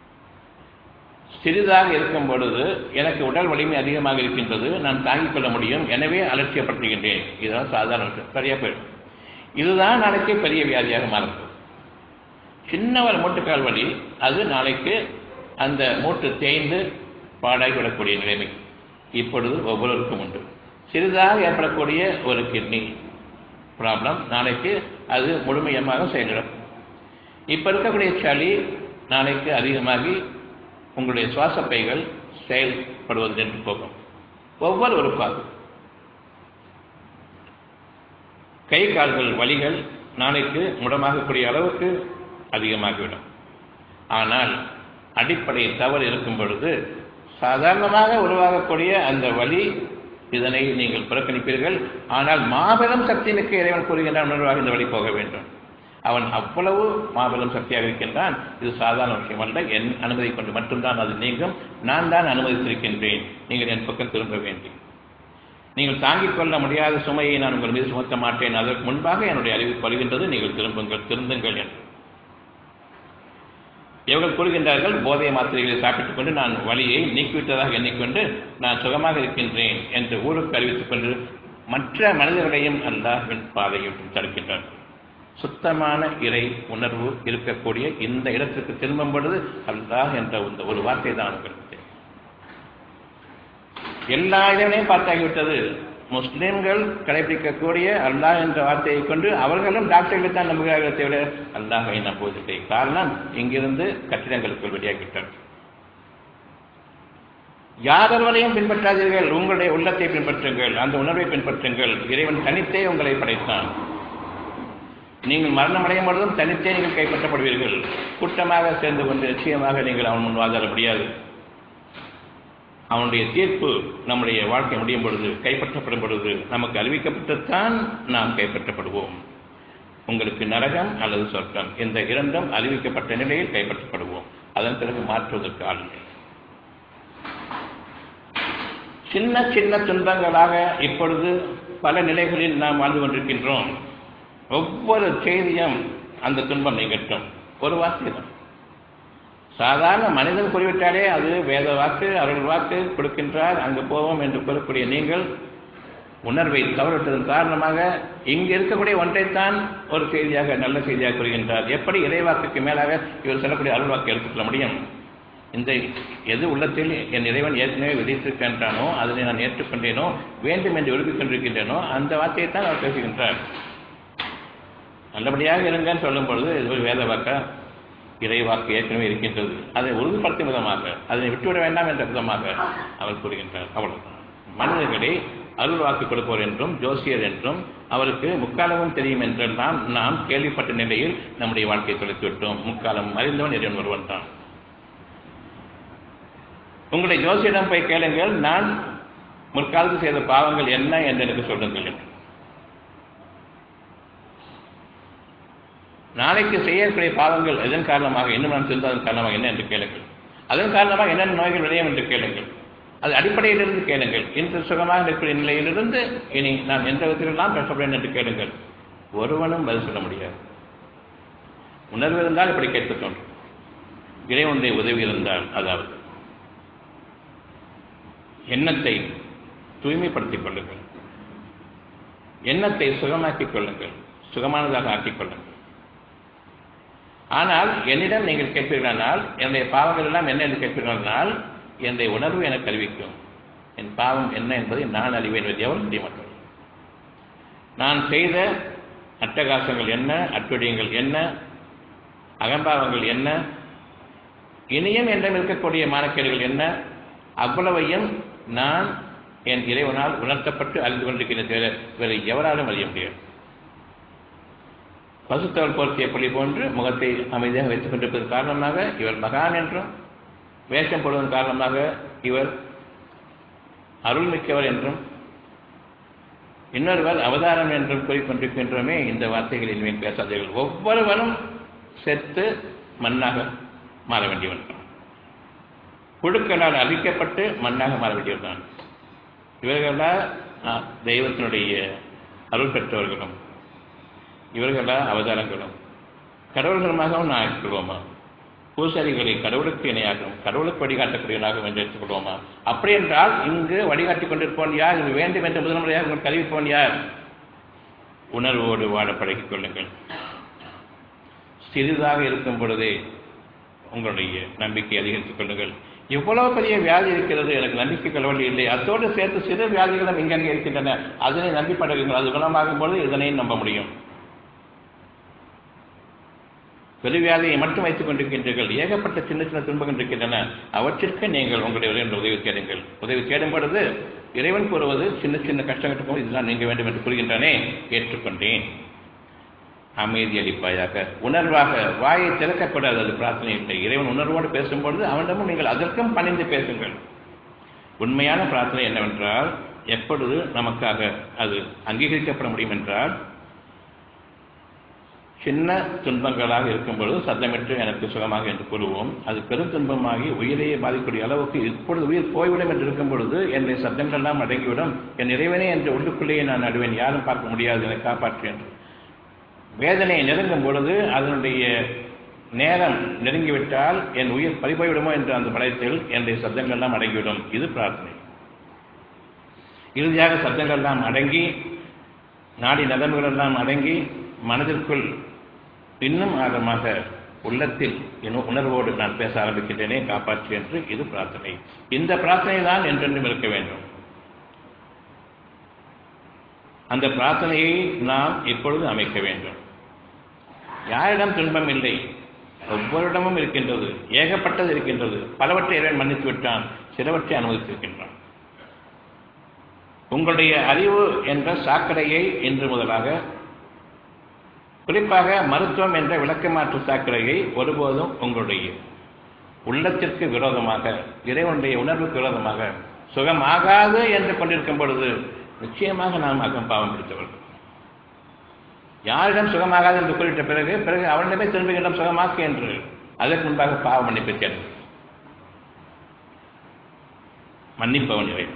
சிறிதாக இருக்கும் பொழுது எனக்கு உடல் வலிமை அதிகமாக இருக்கின்றது நான் தாங்கிக் கொள்ள முடியும் எனவே அலட்சியப்படுத்துகின்றேன் இதுதான் சாதாரண விஷயம் சரியா போயிடும் இதுதான் நாளைக்கு பெரிய வியாதியாக மாறும் சின்ன ஒரு மூட்டுக்கால் வலி அது நாளைக்கு அந்த மூட்டு தேய்ந்து பாடாகிவிடக்கூடிய நிலைமை இப்பொழுது ஒவ்வொருவருக்கும் உண்டு சிறிதாக ஏற்படக்கூடிய ஒரு கிட்னி ப்ராப்ளம் நாளைக்கு அது முழுமையமாக செயலிடும் இப்போ இருக்கக்கூடிய சளி நாளைக்கு அதிகமாகி உங்களுடைய சுவாச பைகள் செயல்படுவது என்று போகும் ஒவ்வொரு உறுப்பாகும் கை கால்கள் வலிகள் நாளைக்கு முடமாகக்கூடிய அளவுக்கு அதிகமாகிவிடும் ஆனால் அடிப்படை தவறு இருக்கும் பொழுது சாதாரணமாக உருவாகக்கூடிய அந்த வலி இதனை நீங்கள் புறக்கணிப்பீர்கள் ஆனால் மாபெரும் சக்தி மிக்க இறைவன் கூறுகின்றான் உணர்வாக இந்த வழி போக வேண்டும் அவன் அவ்வளவு மாபெரும் சக்தியாக இருக்கின்றான் இது சாதாரண விஷயம் அல்ல என் அனுமதி கொண்டு மட்டும்தான் அது நீங்கும் நான் தான் அனுமதித்திருக்கின்றேன் நீங்கள் என் பக்கம் திரும்ப வேண்டும் நீங்கள் தாங்கிக் கொள்ள முடியாத சுமையை நான் உங்கள் மீது சுமத்த மாட்டேன் அதற்கு முன்பாக என்னுடைய அறிவிப்பு வருகின்றது நீங்கள் திரும்புங்கள் திருந்துங்கள் என்று இவர்கள் கூறுகின்றார்கள் போதை மாத்திரைகளை சாப்பிட்டுக் கொண்டு நான் வழியை நீக்கிவிட்டதாக எண்ணிக்கொண்டு நான் சுகமாக இருக்கின்றேன் என்று ஊருக்கு அறிவித்துக் கொண்டு மற்ற மனிதர்களையும் அல்லாஹ்வின் பாதையில் தடுக்கின்றார் சுத்தமான இறை உணர்வு இருக்கக்கூடிய இந்த இடத்திற்கு திரும்பும் பொழுது அல்லாஹ் என்ற இந்த ஒரு வார்த்தை தான் உங்களுக்கு எல்லா இடங்களையும் பார்த்தாகிவிட்டது முஸ்லிம்கள் கடைபிடிக்கக்கூடிய அல்லாஹ் என்ற வார்த்தையை கொண்டு அவர்களும் டாக்டர்களை தான் நம்புகிறார்களே தவிர அல்லாஹை நம்புவதில்லை காரணம் இங்கிருந்து கட்டிடங்களுக்குள் வெளியாகிவிட்டார் யாதொருவரையும் பின்பற்றாதீர்கள் உங்களுடைய உள்ளத்தை பின்பற்றுங்கள் அந்த உணர்வை பின்பற்றுங்கள் இறைவன் தனித்தே உங்களை படைத்தான் நீங்கள் மரணம் அடையும் பொழுதும் தனித்தே நீங்கள் கைப்பற்றப்படுவீர்கள் கூட்டமாக சேர்ந்து கொண்டு நிச்சயமாக நீங்கள் அவன் முன் வாதாட முடியாது அவனுடைய தீர்ப்பு நம்முடைய வாழ்க்கை முடியும் பொழுது கைப்பற்றப்படும் பொழுது நமக்கு அறிவிக்கப்பட்டுத்தான் நாம் கைப்பற்றப்படுவோம் உங்களுக்கு நரகம் அல்லது சொர்க்கம் இந்த இரண்டும் அறிவிக்கப்பட்ட நிலையில் கைப்பற்றப்படுவோம் அதன் பிறகு மாற்றுவதற்கு ஆளுமை சின்ன சின்ன துன்பங்களாக இப்பொழுது பல நிலைகளில் நாம் வாழ்ந்து கொண்டிருக்கின்றோம் ஒவ்வொரு செய்தியும் அந்த துன்பம் நீங்கட்டும் ஒரு வார்த்தை தான் சாதாரண மனிதன் குறிவிட்டாலே அது வேத வாக்கு அவர்கள் வாக்கு கொடுக்கின்றார் அங்கு போவோம் என்று கூறக்கூடிய நீங்கள் உணர்வை தவறிட்டதன் காரணமாக இங்கு இருக்கக்கூடிய ஒன்றைத்தான் ஒரு செய்தியாக நல்ல செய்தியாக கூறுகின்றார் எப்படி இறைவாக்குக்கு மேலாக இவர் சொல்லக்கூடிய அருள் வாக்கு எடுத்துக்கொள்ள முடியும் இந்த எது உள்ளத்தில் என் இறைவன் ஏற்கனவே விதித்திருக்கின்றானோ அதனை நான் ஏற்றுக்கொண்டேனோ வேண்டும் என்று விரும்பிக் கொண்டிருக்கின்றேனோ அந்த வார்த்தையை தான் அவர் பேசுகின்றார் நல்லபடியாக இருங்கன்னு சொல்லும் பொழுது இது ஒரு வேத வாக்கா இறை வாக்கு ஏற்கனவே இருக்கின்றது அதை உறுதிப்படுத்தும் விதமாக அதனை விட்டுவிட வேண்டாம் என்ற விதமாக அவர் கூறுகின்றார் அவ்வளவுதான் மனிதர்களை அருள் வாக்கு கொடுப்பவர் என்றும் ஜோசியர் என்றும் அவருக்கு முக்காலமும் தெரியும் என்றெல்லாம் நாம் கேள்விப்பட்ட நிலையில் நம்முடைய வாழ்க்கையை தொலைத்து விட்டோம் முக்காலம் அறிந்தவன் இறைவன் ஒருவன் தான் உங்களுடைய ஜோசியிடம் போய் கேளுங்கள் நான் முற்காலத்தில் செய்த பாவங்கள் என்ன என்று எனக்கு சொல்லுங்கள் என்று நாளைக்கு செய்யக்கூடிய பாவங்கள் எதன் காரணமாக இன்னும் நான் சென்றதன் காரணமாக என்ன என்று கேளுங்கள் அதன் காரணமாக என்னென்ன நோய்கள் விளையும் என்று கேளுங்கள் அது அடிப்படையிலிருந்து கேளுங்கள் இன்று சுகமாக இருக்கிற நிலையிலிருந்து இனி நான் எந்த விதத்திலெல்லாம் கஷ்டப்படுவேன் என்று கேளுங்கள் ஒருவனும் பதில் சொல்ல முடியாது உணர்வு இருந்தால் இப்படி கேட்க தோன்றும் இறைவனுடைய உதவி இருந்தால் அதாவது எண்ணத்தை தூய்மைப்படுத்திக் கொள்ளுங்கள் எண்ணத்தை சுகமாக்கிக் கொள்ளுங்கள் சுகமானதாக ஆக்கிக் கொள்ளுங்கள் ஆனால் என்னிடம் நீங்கள் கேட்பீர்களானால் என்னுடைய பாவங்கள் எல்லாம் என்ன என்று கேட்பீர்களானால் என்னுடைய உணர்வு எனக்கு அறிவிக்கும் என் பாவம் என்ன என்பதை நான் அறிவேன் என்பது எவரும் முடியமாட்டோம் நான் செய்த அட்டகாசங்கள் என்ன அட்டுழியங்கள் என்ன அகம்பாவங்கள் என்ன இனியும் என்னிடம் இருக்கக்கூடிய மானக்கேடுகள் என்ன அவ்வளவையும் நான் என் இறைவனால் உணர்த்தப்பட்டு அறிந்து கொண்டிருக்கிறேன் தவிர வேறு எவராலும் அறிய முடியாது பசுத்தவள் போர்த்திய புலி போன்று முகத்தை அமைதியாக வைத்துக் கொண்டிருப்பதன் காரணமாக இவர் மகான் என்றும் வேஷம் போடுவதன் காரணமாக இவர் அருள்மிக்கவர் என்றும் இன்னொருவர் அவதாரம் என்றும் கூறிக்கொண்டிருக்கின்றோமே இந்த வார்த்தைகளின் மேல் பேசாதீர்கள் ஒவ்வொருவரும் செத்து மண்ணாக மாற வேண்டியவன் புழுக்களால் அழிக்கப்பட்டு மண்ணாக மாற வேண்டியவர்தான் இவர்களா தெய்வத்தினுடைய அருள் பெற்றவர்களும் இவர்களா அவதாரங்களும் கடவுள்களுமாகவும் நான் எடுத்துக்கொள்வோமா பூசாரிகளை கடவுளுக்கு இணையாகும் கடவுளுக்கு வழிகாட்டக்கூடியவனாகவும் என்று எடுத்துக்கொள்வோமா அப்படி என்றால் இங்கு வழிகாட்டிக் கொண்டிருப்போன் யார் இது வேண்டும் என்ற முதன்முறையாக உங்களுக்கு அறிவிப்போன் யார் உணர்வோடு வாழ பழகிக் கொள்ளுங்கள் சிறிதாக இருக்கும் பொழுதே உங்களுடைய நம்பிக்கை அதிகரித்துக் கொள்ளுங்கள் இவ்வளவு பெரிய வியாதி இருக்கிறது எனக்கு நம்பிக்கை கலவழி இல்லை அதோடு சேர்த்து சிறு வியாதிகளும் இங்கங்கே இருக்கின்றன அதனை நம்பி பழகுங்கள் அது குணமாகும் பொழுது இதனையும் நம்ப முடியும் பெருவியாதியை மட்டும் வைத்துக் கொண்டிருக்கின்றீர்கள் ஏகப்பட்ட சின்ன சின்ன துன்பங்கள் இருக்கின்றன அவற்றிற்கு நீங்கள் உங்களுடைய இறைவன் உதவி தேடுங்கள் உதவி தேடும் பொழுது இறைவன் கூறுவது சின்ன சின்ன கஷ்டங்களுக்கு போது இதுதான் நீங்க வேண்டும் என்று கூறுகின்றனே ஏற்றுக்கொண்டேன் அமைதி அளிப்பாயாக உணர்வாக வாயை திறக்கப்படாது அது பிரார்த்தனை இல்லை இறைவன் உணர்வோடு பேசும்பொழுது அவனிடமும் நீங்கள் அதற்கும் பணிந்து பேசுங்கள் உண்மையான பிரார்த்தனை என்னவென்றால் எப்பொழுது நமக்காக அது அங்கீகரிக்கப்பட முடியும் என்றால் சின்ன துன்பங்களாக இருக்கும் பொழுது சத்தமிட்டு எனக்கு சுகமாக என்று கூறுவோம் அது பெரும் துன்பமாகி உயிரையே பாதிக்கக்கூடிய அளவுக்கு இப்பொழுது உயிர் போய்விடும் என்று இருக்கும் பொழுது என்னுடைய சத்தங்கள்லாம் அடங்கிவிடும் என் இறைவனே என்று உள்ளுக்குள்ளேயே நான் நடுவேன் யாரும் பார்க்க முடியாது என்னை காப்பாற்று என்று வேதனை நெருங்கும் பொழுது அதனுடைய நேரம் நெருங்கிவிட்டால் என் உயிர் பறிபோய்விடுமோ என்ற அந்த படத்தில் என்னுடைய சத்தங்கள்லாம் அடங்கிவிடும் இது பிரார்த்தனை இறுதியாக சத்தங்கள்லாம் அடங்கி நாடி நதன்கள் எல்லாம் அடங்கி மனதிற்குள் இன்னும் ஆழமாக உள்ளத்தில் உணர்வோடு நான் பேச ஆரம்பிக்கின்றேனே காப்பாற்று என்று இது பிரார்த்தனை இந்த பிரார்த்தனை தான் என்றென்றும் இருக்க வேண்டும் அந்த பிரார்த்தனையை நாம் இப்பொழுது அமைக்க வேண்டும் யாரிடம் துன்பம் இல்லை ஒவ்வொருடமும் இருக்கின்றது ஏகப்பட்டது இருக்கின்றது பலவற்றை இறைவன் மன்னித்து விட்டான் சிலவற்றை அனுமதித்திருக்கின்றான் உங்களுடைய அறிவு என்ற சாக்கடையை இன்று முதலாக குறிப்பாக மருத்துவம் என்ற விளக்கமாற்று சாக்கடையை ஒருபோதும் உங்களுடைய உள்ளத்திற்கு விரோதமாக இறைவனுடைய உணர்வுக்கு விரோதமாக சுகமாகாது என்று கொண்டிருக்கும் பொழுது நிச்சயமாக நாம் அகம் பாவம் பிடித்தவர்கள் யாரிடம் சுகமாகாது என்று குறிப்பிட்ட பிறகு பிறகு அவனிடமே திரும்புகின்றம் சுகமாக்கு என்று அதற்கு முன்பாக பாவ மன்னிப்பை தேடும் மன்னிப்பவன் இறை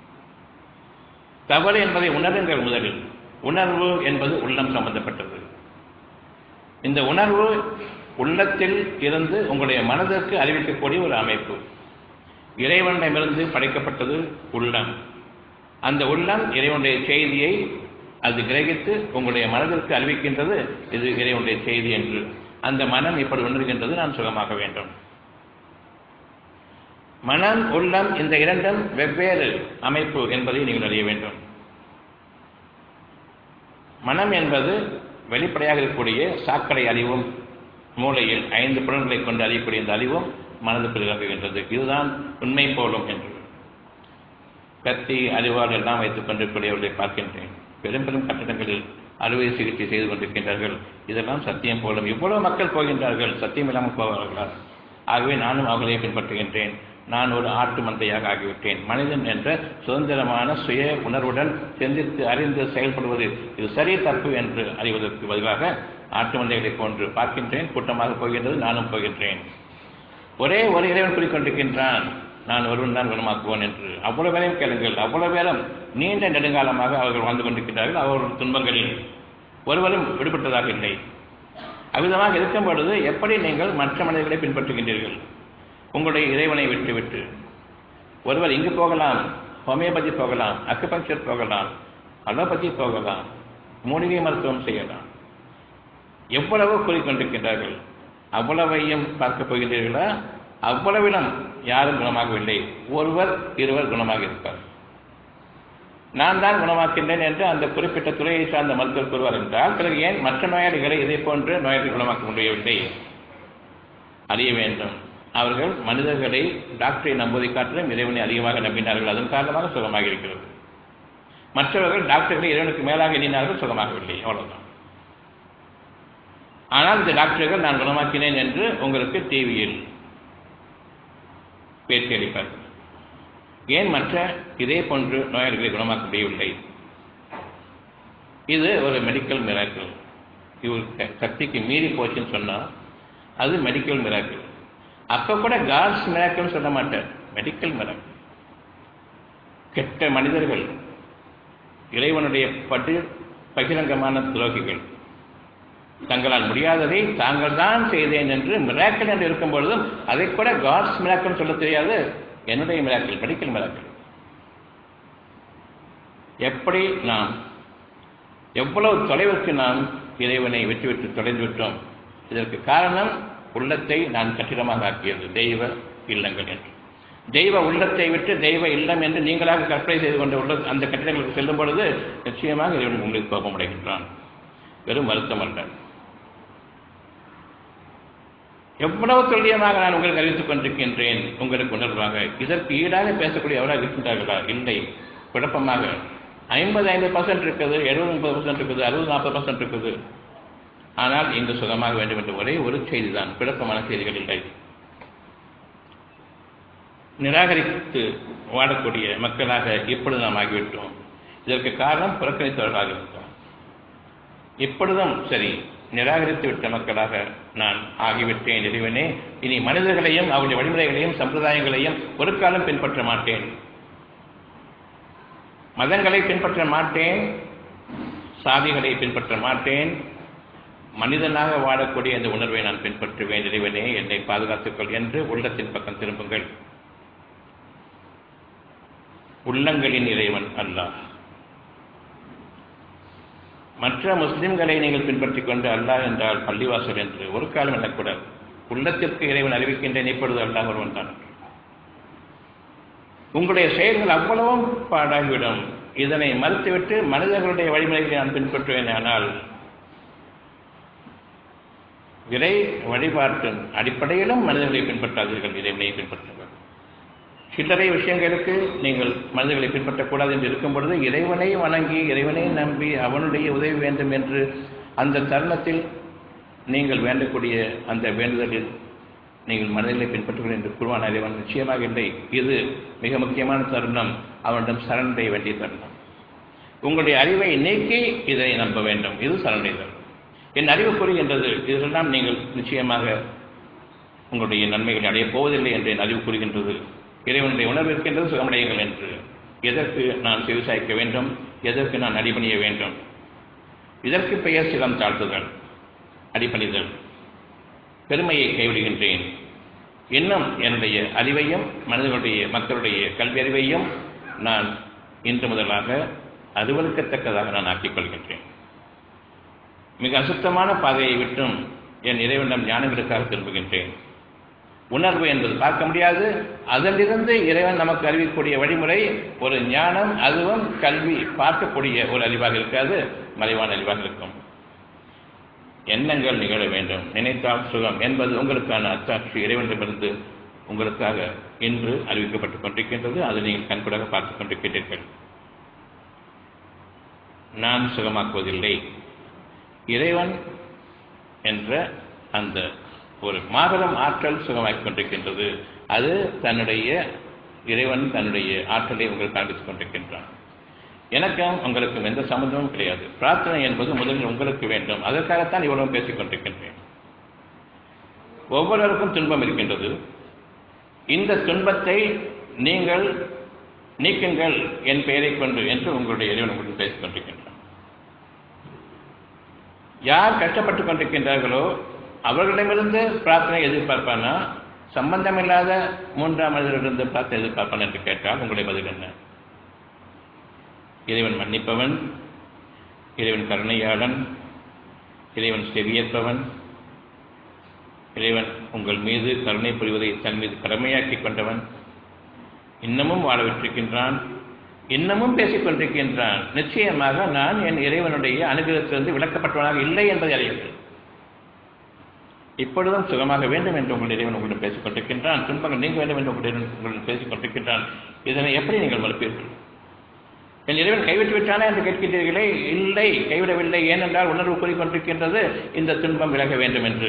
தவறு என்பதை உணருங்கள் முதலில் உணர்வு என்பது உள்ளம் சம்பந்தப்பட்டது இந்த உணர்வு உள்ளத்தில் இருந்து உங்களுடைய மனதிற்கு அறிவிக்கக்கூடிய ஒரு அமைப்பு இறைவனிடமிருந்து படைக்கப்பட்டது உள்ளம் அந்த உள்ளம் இறைவனுடைய செய்தியை அது கிரகித்து உங்களுடைய மனதிற்கு அறிவிக்கின்றது இது இறைவனுடைய செய்தி என்று அந்த மனம் இப்படி உணர்கின்றது நான் சுகமாக வேண்டும் மனம் உள்ளம் இந்த இரண்டும் வெவ்வேறு அமைப்பு என்பதை நீங்கள் அறிய வேண்டும் மனம் என்பது வெளிப்படையாக இருக்கக்கூடிய சாக்கடை அறிவும் மூளையில் ஐந்து புலன்களை கொண்டு அறியக்கூடிய இந்த அறிவும் மனதுக்குள் இறங்குகின்றது இதுதான் உண்மை போலும் என்று கத்தி அறிவால் எல்லாம் வைத்துக் கொண்டிருக்கக்கூடியவர்களை பார்க்கின்றேன் பெரும் பெரும் கட்டடங்களில் அறுவை சிகிச்சை செய்து கொண்டிருக்கின்றார்கள் இதெல்லாம் சத்தியம் போலும் இவ்வளவு மக்கள் போகின்றார்கள் சத்தியம் இல்லாமல் போவார்களா ஆகவே நானும் அவர்களை பின்பற்றுகின்றேன் நான் ஒரு ஆட்டு மந்தையாக ஆகிவிட்டேன் மனிதன் என்ற சுதந்திரமான சுய உணர்வுடன் சிந்தித்து அறிந்து செயல்படுவது இது சரி தப்பு என்று அறிவதற்கு பதிலாக ஆட்டு மந்தைகளை போன்று பார்க்கின்றேன் கூட்டமாக போகின்றது நானும் போகின்றேன் ஒரே ஒரு இறைவன் கூறிக்கொண்டிருக்கின்றான் நான் ஒருவன் தான் குணமாக்குவோன் என்று அவ்வளவு பேரையும் கேளுங்கள் அவ்வளவு பேரும் நீண்ட நெடுங்காலமாக அவர்கள் வாழ்ந்து கொண்டிருக்கிறார்கள் அவர்கள் துன்பங்களில் ஒருவரும் விடுபட்டதாக இல்லை அவ்விதமாக இருக்கும் பொழுது எப்படி நீங்கள் மற்ற மனிதர்களை பின்பற்றுகின்றீர்கள் உங்களுடைய இறைவனை விட்டுவிட்டு ஒருவர் இங்கு போகலாம் ஹோமியோபதி போகலாம் அக்குபஞ்சர் போகலாம் அலோபதி போகலாம் மூலிகை மருத்துவம் செய்யலாம் எவ்வளவு கூறிக்கொண்டிருக்கின்றார்கள் அவ்வளவையும் பார்க்க போகின்றீர்களா அவ்வளவிலும் யாரும் குணமாகவில்லை ஒருவர் இருவர் குணமாக இருப்பார் நான் தான் குணமாக்கின்றேன் என்று அந்த குறிப்பிட்ட துறையை சார்ந்த மருத்துவர் கூறுவார் என்றால் பிறகு ஏன் மற்ற நோயாளிகளை இதை போன்று நோயாளிகளை குணமாக்க முடியவில்லை அறிய வேண்டும் அவர்கள் மனிதர்களை டாக்டரை நம்புவதை காட்டிலும் இறைவனை அதிகமாக நம்பினார்கள் அதன் காரணமாக சுகமாக இருக்கிறது மற்றவர்கள் டாக்டர்களை இறைவனுக்கு மேலாக எண்ணினார்கள் சுகமாகவில்லை அவ்வளவுதான் ஆனால் இந்த டாக்டர்கள் நான் குணமாக்கினேன் என்று உங்களுக்கு டிவியில் பேட்டி அளிப்பார்கள் ஏன் மற்ற இதே போன்று நோயாளிகளை குணமாக்க முடியவில்லை இது ஒரு மெடிக்கல் மிராக்கள் இவர் சக்திக்கு மீறி போச்சுன்னு சொன்னால் அது மெடிக்கல் மிராக்கள் அப்போ கூட காட்ஸ் மிராக்கள் சொல்ல மாட்டார் மெடிக்கல் மிராக்கள் கெட்ட மனிதர்கள் இறைவனுடைய பட்டு பகிரங்கமான துரோகிகள் தங்களால் முடியாததை தாங்கள் தான் செய்தேன் என்று மிராக்கள் என்று இருக்கும் பொழுதும் அதை கூட காட்ஸ் மிராக்கள் சொல்ல தெரியாது என்னுடைய மிராக்கள் மெடிக்கல் மிராக்கள் எப்படி நாம் எவ்வளவு தொலைவிற்கு நாம் இறைவனை விட்டுவிட்டு தொலைந்து விட்டோம் இதற்கு காரணம் உள்ளத்தை நான் கட்டிடமாக ஆக்கியது தெய்வ இல்லங்கள் என்று தெய்வ உள்ளத்தை விட்டு தெய்வ இல்லம் என்று நீங்களாக கற்பனை செய்து கொண்ட உள்ள அந்த கட்டிடங்களுக்கு செல்லும் பொழுது நிச்சயமாக இறைவன் உங்களுக்கு கோபம் அடைகின்றான் வெறும் வருத்தம் அல்ல எவ்வளவு துல்லியமாக நான் உங்களுக்கு அறிவித்துக் கொண்டிருக்கின்றேன் உங்களுக்கு உணர்வாக இதற்கு ஈடாக பேசக்கூடிய எவராக இருக்கின்றார்களா இல்லை குழப்பமாக ஐம்பது ஐம்பது பர்சன்ட் இருக்குது எழுபது முப்பது பர்சன்ட் இருக்குது அறுபது நாற்பது பர்சன்ட் இருக்குது ஆனால் இங்கு சுகமாக வேண்டும் என்ற ஒரே ஒரு செய்தி தான் குழப்பமான செய்திகள் இல்லை நிராகரித்து வாடக்கூடிய மக்களாக இப்பொழுது நாம் ஆகிவிட்டோம் இதற்கு காரணம் புறக்கணித்தவர்களாக இருந்தோம் இப்பொழுதும் சரி நிராகரித்து விட்ட மக்களாக நான் ஆகிவிட்டேன் இறைவனே இனி மனிதர்களையும் அவருடைய வழிமுறைகளையும் சம்பிரதாயங்களையும் ஒரு காலம் பின்பற்ற மாட்டேன் மதங்களை பின்பற்ற மாட்டேன் சாதிகளை பின்பற்ற மாட்டேன் மனிதனாக வாழக்கூடிய இந்த உணர்வை நான் பின்பற்றுவேன் இறைவனே என்னை பாதுகாத்துக்கொள் என்று உள்ளத்தின் பக்கம் திரும்புங்கள் உள்ளங்களின் இறைவன் அல்லாஹ் மற்ற முஸ்லிம்களை நீங்கள் பின்பற்றிக் கொண்டு அல்லாஹ் என்றால் பள்ளிவாசல் என்று ஒரு காலம் எண்ணக்கூடாது உள்ளத்திற்கு இறைவன் அறிவிக்கின்றேன் இப்பொழுது அல்லாஹ் ஒருவன் தான் உங்களுடைய செயல்கள் அவ்வளவும் பாடாகிவிடும் இதனை மறுத்துவிட்டு மனிதர்களுடைய வழிமுறைகளை நான் பின்பற்றுவேன் ஆனால் இறை வழிபாட்டின் அடிப்படையிலும் மனிதர்களை பின்பற்றாதீர்கள் இறைவனை பின்பற்றுங்கள் சில்லறை விஷயங்களுக்கு நீங்கள் மனிதர்களை பின்பற்றக்கூடாது என்று இருக்கும் பொழுது இறைவனை வணங்கி இறைவனை நம்பி அவனுடைய உதவி வேண்டும் என்று அந்த தருணத்தில் நீங்கள் வேண்டக்கூடிய அந்த வேண்டுதலில் நீங்கள் மனிதர்களை பின்பற்றுங்கள் என்று கூறுவான் இறைவன் நிச்சயமாக இல்லை இது மிக முக்கியமான தருணம் அவனிடம் சரணடைய வேண்டிய தருணம் உங்களுடைய அறிவை நீக்கி இதனை நம்ப வேண்டும் இது சரணடைதல் என் அறிவு கூறுகின்றது இதெல்லாம் நீங்கள் நிச்சயமாக உங்களுடைய நன்மைகளை அடையப் போவதில்லை என்று என் அறிவு கூறுகின்றது இறைவனுடைய உணர்வு இருக்கின்றது சுகமடையுங்கள் என்று எதற்கு நான் விவசாயிக்க வேண்டும் எதற்கு நான் அடிபணிய வேண்டும் இதற்கு பெயர் சிலம் தாழ்த்துதல் அடிப்பணிதல் பெருமையை கைவிடுகின்றேன் இன்னும் என்னுடைய அறிவையும் மனிதர்களுடைய மக்களுடைய கல்வி அறிவையும் நான் இன்று முதலாக அலுவலுக்கத்தக்கதாக நான் ஆக்கிக் கொள்கின்றேன் மிக அசுத்தமான பாதையை விட்டும் என் இறைவனிடம் ஞானங்களுக்காக திரும்புகின்றேன் உணர்வு என்பது பார்க்க முடியாது அதிலிருந்து இறைவன் நமக்கு அறிவிக்கக்கூடிய வழிமுறை ஒரு ஞானம் அதுவும் கல்வி பார்க்கக்கூடிய ஒரு அறிவாக இருக்காது மறைவான அறிவாக இருக்கும் எண்ணங்கள் நிகழ வேண்டும் நினைத்தால் சுகம் என்பது உங்களுக்கான அத்தாட்சி இறைவனிடமிருந்து உங்களுக்காக இன்று அறிவிக்கப்பட்டுக் கொண்டிருக்கின்றது அதை நீங்கள் கண்கூடாக பார்த்துக் கொண்டிருக்கின்றீர்கள் நான் சுகமாக்குவதில்லை இறைவன் என்ற அந்த ஒரு மாபெரும் ஆற்றல் சுகமாக்கிக் கொண்டிருக்கின்றது அது தன்னுடைய இறைவன் தன்னுடைய ஆற்றலை உங்களுக்கு காண்பித்துக் கொண்டிருக்கின்றான் எனக்கும் உங்களுக்கும் எந்த சம்பந்தமும் கிடையாது பிரார்த்தனை என்பது முதலில் உங்களுக்கு வேண்டும் அதற்காகத்தான் இவ்வளவு பேசிக் கொண்டிருக்கின்றேன் ஒவ்வொருவருக்கும் துன்பம் இருக்கின்றது இந்த துன்பத்தை நீங்கள் நீக்குங்கள் என் பெயரை கொண்டு என்று உங்களுடைய இறைவன் உங்களுக்கு பேசிக் கொண்டிருக்கின்றான் யார் கஷ்டப்பட்டுக் கொண்டிருக்கின்றார்களோ அவர்களிடமிருந்து பிரார்த்தனை எதிர்பார்ப்பானா சம்பந்தமில்லாத மூன்றாம் மனிதரிடமிருந்து பிரார்த்தனை எதிர்பார்ப்பான் என்று கேட்டால் உங்களுடைய பதில் என்ன இறைவன் மன்னிப்பவன் இறைவன் கருணையாளன் இறைவன் செவியேற்பவன் இறைவன் உங்கள் மீது கருணை புரிவதை தன் மீது கடமையாக்கி கொண்டவன் இன்னமும் வாழ விட்டிருக்கின்றான் இன்னமும் பேசிக் கொண்டிருக்கின்றான் நிச்சயமாக நான் என் இறைவனுடைய அனுகிரகத்திலிருந்து விளக்கப்பட்டவனாக இல்லை என்பதை அறியுங்கள் இப்பொழுதும் சுகமாக வேண்டும் என்று உங்கள் இறைவன் உங்களிடம் பேசிக் கொண்டிருக்கின்றான் துன்பங்கள் நீங்க வேண்டும் என்று உங்களிடம் உங்களிடம் பேசிக் கொண்டிருக்கின்றான் இதனை எப்படி நீங்கள் மறுப்பீர்கள் என் இறைவன் கைவிட்டு விட்டானா என்று கேட்கின்றீர்களே இல்லை கைவிடவில்லை ஏனென்றால் உணர்வு கூறிக்கொண்டிருக்கின்றது இந்த துன்பம் விலக வேண்டும் என்று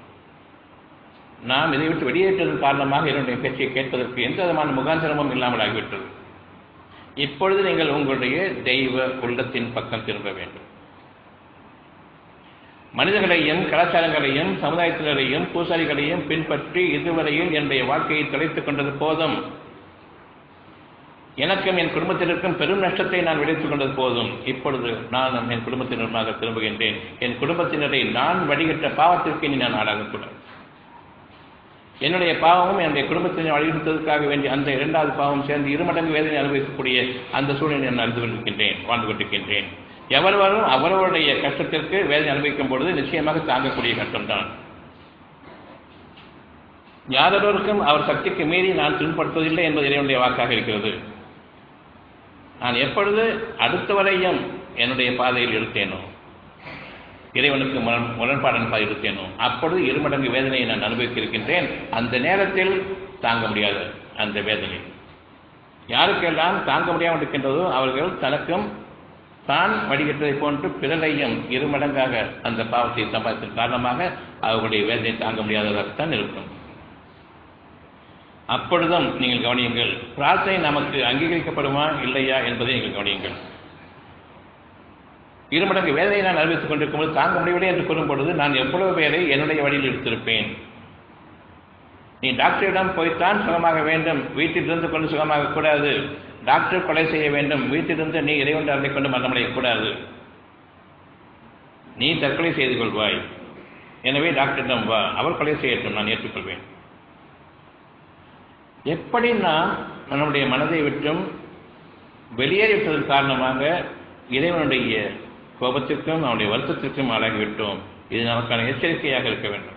நாம் இதை விட்டு வெளியேற்றதன் காரணமாக என்னுடைய பேச்சை கேட்பதற்கு எந்த விதமான முகாந்திரமும் இல்லாமல் ஆகிவிட்டது இப்பொழுது நீங்கள் உங்களுடைய தெய்வ உள்ளத்தின் பக்கம் திரும்ப வேண்டும் மனிதர்களையும் கலாச்சாரங்களையும் சமுதாயத்தினரையும் பூசாரிகளையும் பின்பற்றி இதுவரையில் என்னுடைய வாழ்க்கையை தொலைத்துக் கொண்டது போதும் எனக்கும் என் குடும்பத்தினருக்கும் பெரும் நஷ்டத்தை நான் விளைத்துக் கொண்டது போதும் இப்பொழுது நான் என் குடும்பத்தினருமாக திரும்புகின்றேன் என் குடும்பத்தினரை நான் வடிகட்ட பாவத்திற்கு இனி நான் ஆளாகக்கூடாது என்னுடைய பாவமும் என்னுடைய குடும்பத்தினை வழிநடத்துவதற்காக வேண்டிய அந்த இரண்டாவது பாவம் சேர்ந்து இரு மடங்கு வேதனை அனுபவிக்கக்கூடிய அந்த சூழ்நிலை நான் அறிந்து கொண்டிருக்கின்றேன் வாழ்ந்து கொண்டிருக்கின்றேன் எவர்வரும் அவரவருடைய கஷ்டத்திற்கு வேதனை அனுபவிக்கும் பொழுது நிச்சயமாக தாங்கக்கூடிய கஷ்டம்தான் யாதொருவருக்கும் அவர் சக்திக்கு மீறி நான் துன்படுத்துவதில்லை என்பது இறைவனுடைய வாக்காக இருக்கிறது நான் எப்பொழுது அடுத்தவரையும் என்னுடைய பாதையில் இருத்தேனோ இறைவனுக்கு முரண் முரண்பாடன் பாதை இருத்தேனோ அப்பொழுது இருமடங்கு வேதனையை நான் அனுபவிக்க இருக்கின்றேன் அந்த நேரத்தில் தாங்க முடியாது அந்த வேதனை யாருக்கெல்லாம் தாங்க முடியாமல் இருக்கின்றதோ அவர்கள் தனக்கும் தான் வடிகட்டதை போன்று பிறரையும் இருமடங்காக அந்த பாவத்தை சம்பாதித்ததன் காரணமாக அவர்களுடைய வேதனை தாங்க முடியாததாகத்தான் இருக்கும் அப்பொழுதும் நீங்கள் கவனியுங்கள் பிரார்த்தனை நமக்கு அங்கீகரிக்கப்படுமா இல்லையா என்பதை நீங்கள் கவனியுங்கள் இருமடங்கு வேதனையை நான் அறிவித்துக் கொண்டிருக்கும் போது தாங்க முடியவில்லை என்று கூறும் பொழுது நான் எவ்வளவு பேரை என்னுடைய வழியில் எடுத்திருப்பேன் நீ டாக்டரிடம் போய்த்தான் சுகமாக வேண்டும் வீட்டில் இருந்து கொண்டு சுகமாக கூடாது டாக்டர் கொலை செய்ய வேண்டும் வீட்டிலிருந்து நீ இறைவன் அருளை கொண்டு மரணமடையக்கூடாது நீ தற்கொலை செய்து கொள்வாய் எனவே டாக்டரிடம் வா அவர் கொலை செய்யட்டும் நான் ஏற்றுக்கொள்வேன் எப்படி நாம் நம்முடைய மனதை விட்டும் வெளியேறிவிட்டதன் காரணமாக இறைவனுடைய கோபத்திற்கும் அவனுடைய வருத்தத்திற்கும் ஆளாகிவிட்டோம் இது நமக்கான எச்சரிக்கையாக இருக்க வேண்டும்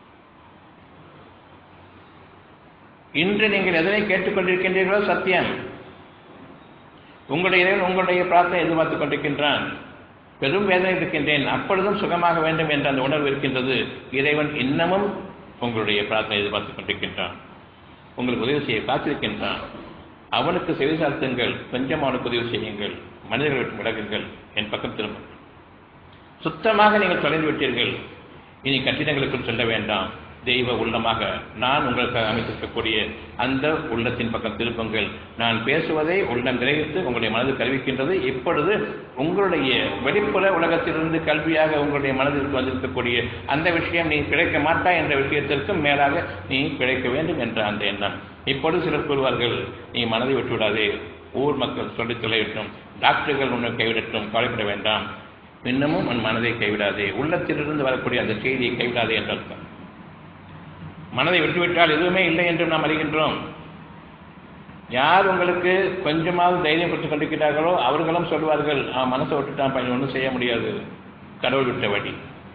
இன்று நீங்கள் எதனை கேட்டுக்கொண்டிருக்கின்றீர்களோ சத்தியம் உங்களுடைய இறைவன் உங்களுடைய பிரார்த்தனை எதிர்பார்த்துக் கொண்டிருக்கின்றான் பெரும் வேதனை இருக்கின்றேன் அப்பொழுதும் சுகமாக வேண்டும் என்ற அந்த உணர்வு இருக்கின்றது இறைவன் இன்னமும் உங்களுடைய பிரார்த்தனை எதிர்பார்த்துக் கொண்டிருக்கின்றான் உங்களுக்கு உதவி செய்ய காத்திருக்கின்றான் அவனுக்கு செவி சார்த்துங்கள் கொஞ்சம் அவனுக்கு உதவி செய்யுங்கள் மனிதர்கள் விட்டு விலகுங்கள் என் பக்கம் திரும்ப சுத்தமாக நீங்கள் தொலைந்து விட்டீர்கள் இனி கட்டிடங்களுக்குள் செல்ல வேண்டாம் தெய்வ உள்ளமாக நான் உங்களுக்காக அமைத்திருக்கக்கூடிய அந்த உள்ளத்தின் பக்கம் திருப்புங்கள் நான் பேசுவதை உள்ளம் கிரகித்து உங்களுடைய மனது கல்விக்கின்றது இப்பொழுது உங்களுடைய வெளிப்புற உலகத்திலிருந்து கல்வியாக உங்களுடைய மனதிற்கு வந்திருக்கக்கூடிய அந்த விஷயம் நீ பிழைக்க மாட்டாய் என்ற விஷயத்திற்கும் மேலாக நீ பிழைக்க வேண்டும் என்ற அந்த எண்ணம் இப்பொழுது சிலர் கூறுவார்கள் நீ மனதை விட்டுவிடாதே ஊர் மக்கள் சொல்லித் தொலைவிட்டும் டாக்டர்கள் உன்னை கைவிடட்டும் கவலைப்பட வேண்டாம் இன்னமும் உன் மனதை கைவிடாதே உள்ளத்திலிருந்து வரக்கூடிய அந்த செய்தியை கைவிடாதே என்ற அர்த்தம் மனதை விட்டுவிட்டால் எதுவுமே இல்லை என்று நாம் அறிகின்றோம் யார் உங்களுக்கு கொஞ்சமாவது தைரியம் கொடுத்து கொண்டிருக்கிறார்களோ அவர்களும் சொல்வார்கள் ஆ மனசை விட்டுட்டான் பையன் ஒன்றும் செய்ய முடியாது கடவுள் விட்ட வழி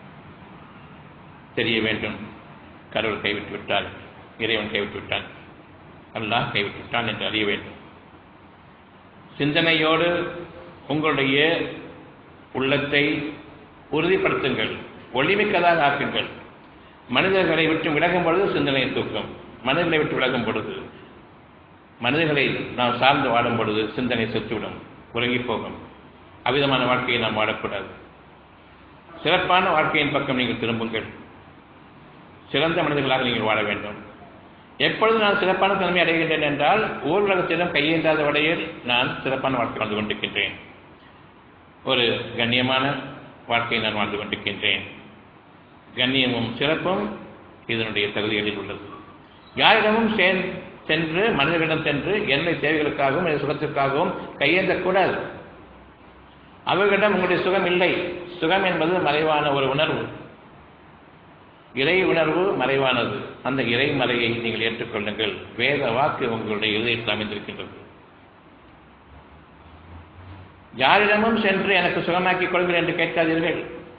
தெரிய வேண்டும் கடவுள் கைவிட்டு விட்டால் இறைவன் கைவிட்டு விட்டான் அல்லாஹ் கைவிட்டு விட்டான் என்று அறிய வேண்டும் சிந்தனையோடு உங்களுடைய உள்ளத்தை உறுதிப்படுத்துங்கள் ஒளிமிக்கதாக ஆக்குங்கள் மனிதர்களை விட்டு விலகும் பொழுது சிந்தனை தூக்கம் மனிதர்களை விட்டு விலகும் பொழுது மனிதர்களை நாம் சார்ந்து வாழும் பொழுது சிந்தனை செத்துவிடும் உறங்கி போகும் அவ்விதமான வாழ்க்கையை நாம் வாழக்கூடாது சிறப்பான வாழ்க்கையின் பக்கம் நீங்கள் திரும்புங்கள் சிறந்த மனிதர்களாக நீங்கள் வாழ வேண்டும் எப்பொழுது நான் சிறப்பான தன்மை அடைகின்றேன் என்றால் ஊர் உலகத்திடம் கையேந்தாத வடையில் நான் சிறப்பான வாழ்க்கை வாழ்ந்து கொண்டிருக்கின்றேன் ஒரு கண்ணியமான வாழ்க்கையை நான் வாழ்ந்து கொண்டிருக்கின்றேன் கண்ணியமும் சிறப்பும் இதனுடைய தகுதிகளில் உள்ளது யாரிடமும் சேர்ந்து சென்று மனிதர்களிடம் சென்று என்னுடைய தேவைகளுக்காகவும் எனது சுகத்திற்காகவும் கையேந்தக்கூடாது அவர்களிடம் உங்களுடைய சுகம் இல்லை சுகம் என்பது மறைவான ஒரு உணர்வு இறை உணர்வு மறைவானது அந்த இறை மறையை நீங்கள் ஏற்றுக்கொள்ளுங்கள் வேத வாக்கு உங்களுடைய இதயத்தில் அமைந்திருக்கின்றது யாரிடமும் சென்று எனக்கு சுகமாக்கிக் கொள்கிறேன் என்று கேட்காதீர்கள்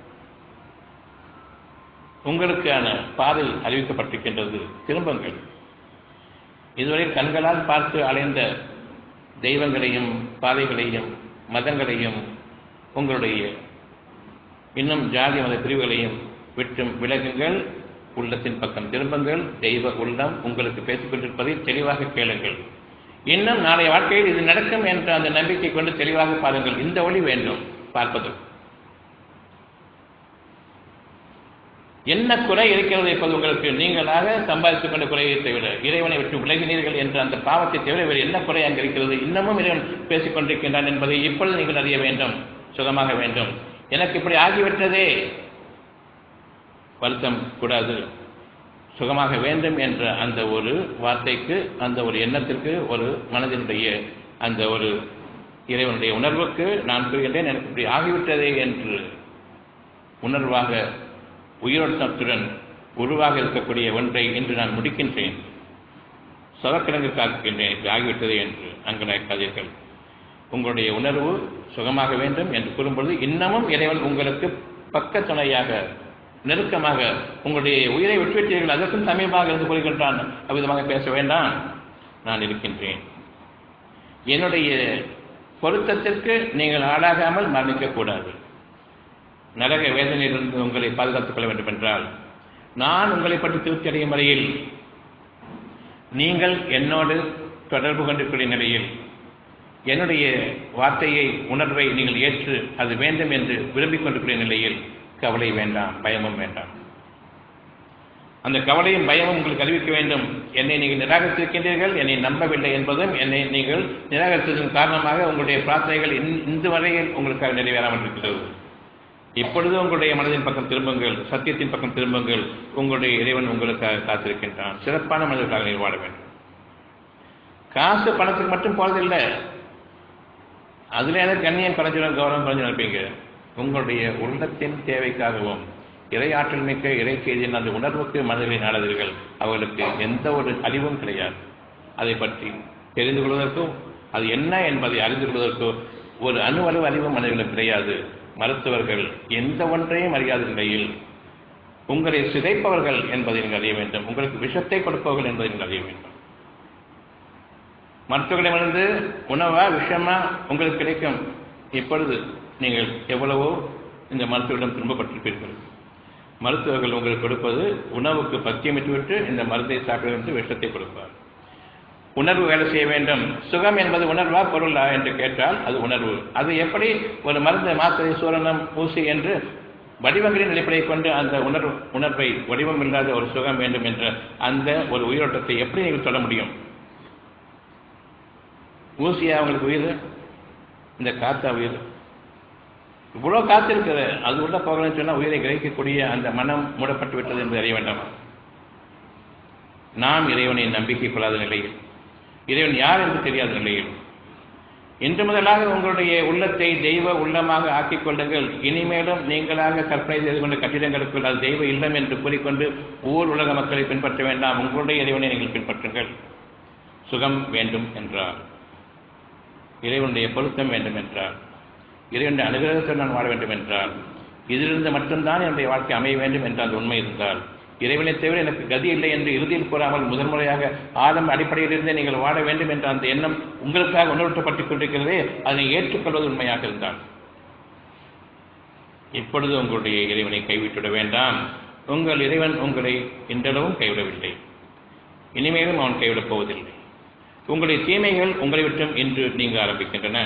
உங்களுக்கான பாதை அறிவிக்கப்பட்டிருக்கின்றது திரும்புங்கள் இதுவரை கண்களால் பார்த்து அலைந்த தெய்வங்களையும் பாதைகளையும் மதங்களையும் உங்களுடைய இன்னும் ஜாதி மத பிரிவுகளையும் விட்டும் விலகுங்கள் உள்ளத்தின் பக்கம் திரும்புங்கள் தெய்வ உள்ளம் உங்களுக்கு பேசிக் கொண்டிருப்பதை தெளிவாக கேளுங்கள் இன்னும் நாளைய வாழ்க்கையில் இது நடக்கும் என்ற அந்த நம்பிக்கை கொண்டு தெளிவாக பாருங்கள் இந்த ஒளி வேண்டும் பார்ப்பது என்ன குறை இருக்கிறது இப்போது உங்களுக்கு நீங்களாக சம்பாதித்துக் கொண்ட குறையை தவிர இறைவனை விட்டு விலகினீர்கள் என்ற அந்த பாவத்தை தவிர வேறு என்ன குறை அங்கு இருக்கிறது இன்னமும் இறைவன் பேசிக் கொண்டிருக்கின்றான் என்பதை இப்பொழுது நீங்கள் அறிய வேண்டும் சுகமாக வேண்டும் எனக்கு இப்படி ஆகிவிட்டதே வருத்தம் கூடாது சுகமாக வேண்டும் என்ற அந்த ஒரு வார்த்தைக்கு அந்த ஒரு எண்ணத்திற்கு ஒரு மனதினுடைய அந்த ஒரு இறைவனுடைய உணர்வுக்கு நான் கூறுகின்றேன் எனக்கு இப்படி ஆகிவிட்டதே என்று உணர்வாக உயிரோட்டத்துடன் உருவாக இருக்கக்கூடிய ஒன்றை இன்று நான் முடிக்கின்றேன் சொதக்கிழங்கு காக்கின்றேன் இப்படி ஆகிவிட்டதே என்று அங்கு நினைக்காதீர்கள் உங்களுடைய உணர்வு சுகமாக வேண்டும் என்று கூறும்பொழுது இன்னமும் இறைவன் உங்களுக்கு பக்க துணையாக நெருக்கமாக உங்களுடைய உயிரை விட்டுவிட்டீர்கள் அதற்கும் சமீபமாக இருந்து கொள்கின்றான் அவ்விதமாக பேச வேண்டாம் நான் இருக்கின்றேன் என்னுடைய பொருத்தத்திற்கு நீங்கள் ஆளாகாமல் மரணிக்கக்கூடாது நரக வேதனையிலிருந்து உங்களை பாதுகாத்துக் கொள்ள வேண்டும் என்றால் நான் உங்களை பற்றி திருப்தி அடையும் வரையில் நீங்கள் என்னோடு தொடர்பு கொண்டிருக்கிற நிலையில் என்னுடைய வார்த்தையை உணர்வை நீங்கள் ஏற்று அது வேண்டும் என்று விரும்பிக் கொண்டிருக்கிற நிலையில் கவலை வேண்டாம் பயமும் வேண்டாம் அந்த கவலையும் பயமும் உங்களுக்கு அறிவிக்க வேண்டும் என்னை நீங்கள் நிராகரித்திருக்கின்றீர்கள் என்னை நம்பவில்லை என்பதும் என்னை நீங்கள் நிராகரித்ததன் காரணமாக உங்களுடைய பிரார்த்தனைகள் இன்று வரையில் உங்களுக்காக நிறைவேறாமல் இருக்கிறது இப்பொழுது உங்களுடைய மனதின் பக்கம் திரும்புங்கள் சத்தியத்தின் பக்கம் திரும்புங்கள் உங்களுடைய இறைவன் உங்களுக்காக காத்திருக்கின்றான் சிறப்பான மனிதர்களாக நீங்கள் வாழ வேண்டும் காசு பணத்துக்கு மட்டும் போறதில்லை அதுல எனக்கு கண்ணியம் குறைஞ்சிடும் கௌரவம் குறைஞ்சு நினைப்பீங்க உங்களுடைய உள்ளத்தின் தேவைக்காகவும் இறை ஆற்றல் மிக்க இறை செய்தியின் அந்த உணர்வுக்கு மனதில் நாடுவீர்கள் அவர்களுக்கு எந்த ஒரு அறிவும் கிடையாது அதை பற்றி தெரிந்து கொள்வதற்கும் அது என்ன என்பதை அறிந்து கொள்வதற்கோ ஒரு அணுவளவு அறிவும் மனிதர்களுக்கு கிடையாது மருத்துவர்கள் எந்த ஒன்றையும் அறியாத நிலையில் உங்களை சிதைப்பவர்கள் என்பதை நீங்கள் அறிய வேண்டும் உங்களுக்கு விஷத்தை கொடுப்பவர்கள் என்பதை நீங்கள் அறிய வேண்டும் மருத்துவர்களிடமிருந்து உணவா விஷமா உங்களுக்கு கிடைக்கும் இப்பொழுது நீங்கள் எவ்வளவோ இந்த மருத்துவரிடம் திரும்பப்பட்டிருப்பீர்கள் மருத்துவர்கள் உங்களுக்கு கொடுப்பது உணவுக்கு பத்தியமிட்டுவிட்டு இந்த மருந்தை சாப்பிட என்று விஷத்தை கொடுப்பார் உணர்வு வேலை செய்ய வேண்டும் சுகம் என்பது உணர்வா பொருளா என்று கேட்டால் அது உணர்வு அது எப்படி ஒரு மருந்து மாத்திரை சூரணம் ஊசி என்று வடிவங்களின் அடிப்படையை கொண்டு அந்த உணர்வு உணர்வை வடிவம் இல்லாத ஒரு சுகம் வேண்டும் என்ற அந்த ஒரு உயிரோட்டத்தை எப்படி நீங்கள் சொல்ல முடியும் ஊசியா அவங்களுக்கு உயிர் இந்த காத்தா உயிர் இவ்வளோ காத்து இருக்குது அது உள்ள போகணும்னு சொன்னால் உயிரை கிரகிக்கக்கூடிய அந்த மனம் மூடப்பட்டு விட்டது என்று அறிய வேண்டாமா நாம் இறைவனை நம்பிக்கை கொள்ளாத நிலையில் இறைவன் யார் என்று தெரியாத நிலையில் இன்று முதலாக உங்களுடைய உள்ளத்தை தெய்வ உள்ளமாக ஆக்கிக் கொள்ளுங்கள் இனிமேலும் நீங்களாக கற்பனை செய்து கொண்ட கட்டிடங்களுக்குள் அது தெய்வ இல்லம் என்று கூறிக்கொண்டு ஊர் உலக மக்களை பின்பற்ற வேண்டாம் உங்களுடைய இறைவனை நீங்கள் பின்பற்றுங்கள் சுகம் வேண்டும் என்றார் இறைவனுடைய பொருத்தம் வேண்டும் என்றார் இறைவனுடைய அனுகிரகத்தில் நான் வாழ வேண்டும் என்றால் இதிலிருந்து மட்டும்தான் என்னுடைய வாழ்க்கை அமைய வேண்டும் என்ற அந்த உண்மை இருந்தால் இறைவனை தவிர எனக்கு கதி இல்லை என்று இறுதியில் கூறாமல் முதன்முறையாக ஆதம் அடிப்படையிலிருந்தே நீங்கள் வாழ வேண்டும் என்ற அந்த எண்ணம் உங்களுக்காக உணர்வூட்டப்பட்டுக் கொண்டிருக்கிறதே அதனை ஏற்றுக்கொள்வது உண்மையாக இருந்தால் இப்பொழுது உங்களுடைய இறைவனை கைவிட்டுவிட வேண்டாம் உங்கள் இறைவன் உங்களை இன்றளவும் கைவிடவில்லை இனிமேலும் அவன் கைவிடப் போவதில்லை உங்களுடைய தீமைகள் உங்களை விட்டும் இன்று நீங்க ஆரம்பிக்கின்றன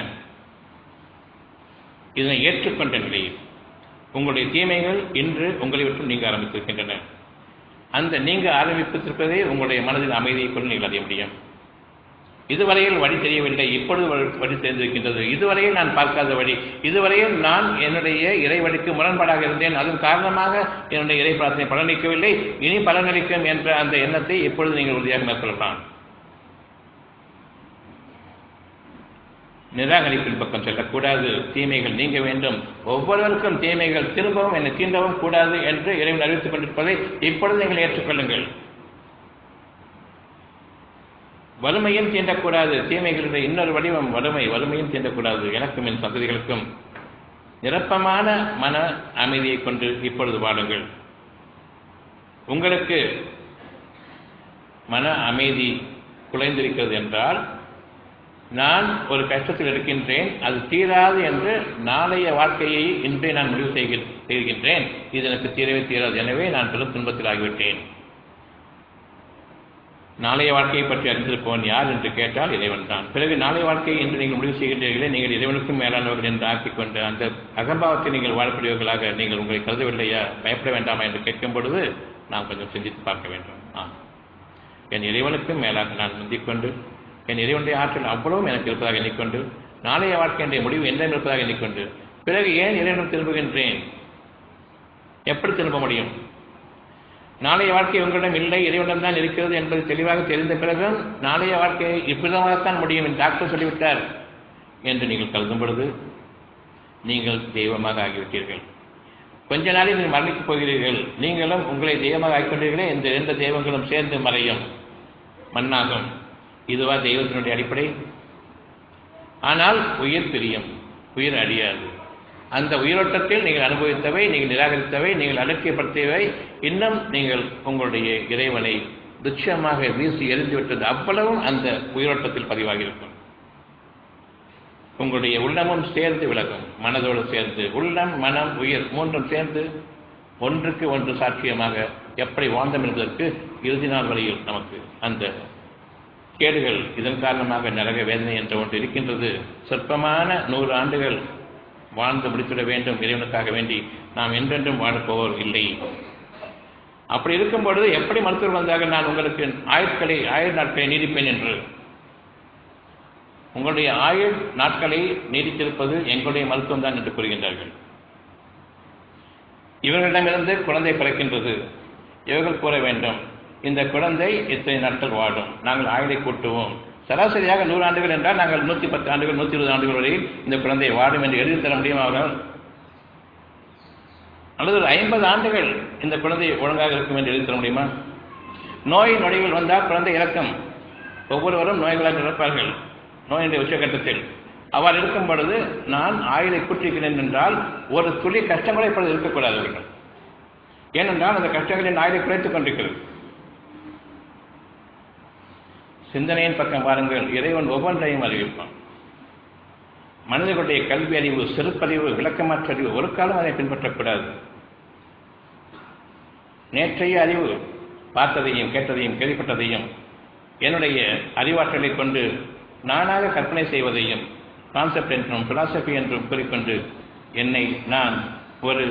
இதனை ஏற்றுக்கொண்ட நிலையில் உங்களுடைய தீமைகள் இன்று உங்களை விட்டும் நீங்க ஆரம்பித்திருக்கின்றன அந்த நீங்க ஆரம்பித்திருப்பதே உங்களுடைய மனதில் அமைதியை கொண்டு நீங்கள் அறிய முடியும் இதுவரையில் வழி தெரியவில்லை இப்பொழுது வழி தெரிந்திருக்கின்றது இதுவரையில் நான் பார்க்காத வழி இதுவரையில் நான் என்னுடைய இறை வழிக்கு முரண்பாடாக இருந்தேன் அதன் காரணமாக என்னுடைய இறை பிரார்த்தனை பலனளிக்கவில்லை இனி பலனளிக்கும் என்ற அந்த எண்ணத்தை இப்பொழுது நீங்கள் உறுதியாக மேற்கொள்ளலாம் நிராகரிப்பின் பக்கம் செல்லக்கூடாது தீமைகள் நீங்க வேண்டும் ஒவ்வொருவருக்கும் தீமைகள் திரும்பவும் என்னை தீண்டவும் கூடாது என்று இறைவன் அறிவித்துக் கொண்டிருப்பதை இப்பொழுது நீங்கள் ஏற்றுக்கொள்ளுங்கள் வறுமையும் தீண்டக்கூடாது தீமைகளுடைய இன்னொரு வடிவம் வறுமை வறுமையும் தீண்டக்கூடாது எனக்கும் என் சந்ததிகளுக்கும் நிரப்பமான மன அமைதியை கொண்டு இப்பொழுது வாழுங்கள் உங்களுக்கு மன அமைதி குலைந்திருக்கிறது என்றால் நான் ஒரு கஷ்டத்தில் இருக்கின்றேன் அது தீராது என்று நாளைய வாழ்க்கையை இன்றே நான் முடிவு செய்கிற செய்கின்றேன் இது எனக்கு தீரவே தீராது எனவே நான் பெரும் துன்பத்தில் ஆகிவிட்டேன் நாளைய வாழ்க்கையை பற்றி அறிந்திருப்பவன் யார் என்று கேட்டால் இறைவன் தான் பிறகு நாளைய வாழ்க்கையை இன்று நீங்கள் முடிவு செய்கின்றீர்களே நீங்கள் இறைவனுக்கும் மேலானவர்கள் என்று ஆக்கிக்கொண்டு அந்த அகம்பாவத்தை நீங்கள் வாழக்கூடியவர்களாக நீங்கள் உங்களை கருதவில்லையா பயப்பட வேண்டாமா என்று கேட்கும் பொழுது நாம் கொஞ்சம் சிந்தித்து பார்க்க வேண்டும் ஆம் என் இறைவனுக்கும் மேலாக நான் முந்திக்கொண்டு என் இறைவனுடைய ஆற்றல் அவ்வளவும் எனக்கு இருப்பதாக எண்ணிக்கொண்டு நாளைய வாழ்க்கையினுடைய முடிவு என்னிடம் இருப்பதாக எண்ணிக்கொண்டு பிறகு ஏன் இறைவனும் திரும்புகின்றேன் எப்படி திரும்ப முடியும் நாளைய வாழ்க்கை உங்களிடம் இல்லை இறைவனிடம் தான் இருக்கிறது என்பது தெளிவாக தெரிந்த பிறகும் நாளைய வாழ்க்கையை இவ்விதமாகத்தான் முடியும் என்று டாக்டர் சொல்லிவிட்டார் என்று நீங்கள் கருதும் பொழுது நீங்கள் தெய்வமாக ஆகிவிட்டீர்கள் கொஞ்ச நாளில் நீங்கள் மரணிக்கப் போகிறீர்கள் நீங்களும் உங்களை தெய்வமாக ஆகிக்கொண்டீர்களே இந்த இரண்டு தெய்வங்களும் சேர்ந்து மறையும் மண்ணாகும் இதுவா தெய்வத்தினுடைய அடிப்படை ஆனால் உயிர் பிரியும் உயிர் அழியாது அந்த உயிரோட்டத்தில் நீங்கள் அனுபவித்தவை நீங்கள் நிராகரித்தவை நீங்கள் அலட்சியப்படுத்தியவை இன்னும் நீங்கள் உங்களுடைய இறைவனை துச்சமாக வீசி எரிந்துவிட்டது அவ்வளவும் அந்த உயிரோட்டத்தில் பதிவாகியிருக்கும் உங்களுடைய உள்ளமும் சேர்ந்து விலகும் மனதோடு சேர்ந்து உள்ளம் மனம் உயிர் மூன்றும் சேர்ந்து ஒன்றுக்கு ஒன்று சாட்சியமாக எப்படி வாழ்ந்தோம் என்பதற்கு இறுதி நாள் வரையில் நமக்கு அந்த கேடுகள் இதன் காரணமாக நரக வேதனை என்ற ஒன்று இருக்கின்றது சொற்பமான நூறு ஆண்டுகள் வாழ்ந்து முடித்துவிட வேண்டும் இறைவனுக்காக வேண்டி நாம் என்றென்றும் வாழப்போவோர் இல்லை அப்படி இருக்கும் பொழுது எப்படி மருத்துவர் வந்தாங்க நான் உங்களுக்கு ஆயுட்களை ஆயுள் நாட்களை நீடிப்பேன் என்று உங்களுடைய ஆயுள் நாட்களை நீடித்திருப்பது எங்களுடைய மருத்துவம் தான் என்று கூறுகின்றார்கள் இவர்களிடமிருந்து குழந்தை பிறக்கின்றது இவர்கள் கூற வேண்டும் இந்த குழந்தை இத்தனை நாட்கள் வாடும் நாங்கள் ஆயுளை கூட்டுவோம் சராசரியாக நூறு ஆண்டுகள் என்றால் நாங்கள் நூற்றி பத்து ஆண்டுகள் நூற்றி இருபது ஆண்டுகள் வரையில் இந்த குழந்தை வாடும் என்று எழுதி தர முடியுமா அவர்கள் அல்லது ஒரு ஐம்பது ஆண்டுகள் இந்த குழந்தை ஒழுங்காக இருக்கும் என்று எழுதி தர முடியுமா நோய் நொடிகள் வந்தால் குழந்தை இறக்கும் ஒவ்வொருவரும் நோய்களால் இறப்பார்கள் நோயினுடைய உச்சகட்டத்தில் அவ்வாறு இருக்கும் பொழுது நான் ஆயுளை கூட்டிருக்கிறேன் என்றால் ஒரு துளி கஷ்டம் கூட இப்பொழுது இருக்கக்கூடாது அவர்கள் ஏனென்றால் அந்த கஷ்டங்களின் ஆயுளை குறைத்துக் கொண்டிருக்கிறது சிந்தனையின் பக்கம் பாருங்கள் இறைவன் ஒவ்வொன்றையும் அறிவிப்பான் மனிதர்களுடைய கல்வி அறிவு செருப்பறிவு விளக்கமாற்ற அறிவு ஒரு காலம் அதை பின்பற்றக்கூடாது நேற்றைய அறிவு பார்த்ததையும் கேட்டதையும் கேள்விப்பட்டதையும் என்னுடைய அறிவாற்றலை கொண்டு நானாக கற்பனை செய்வதையும் கான்செப்ட் என்றும் பிலாசபி என்றும் கூறிக்கொண்டு என்னை நான் ஒரு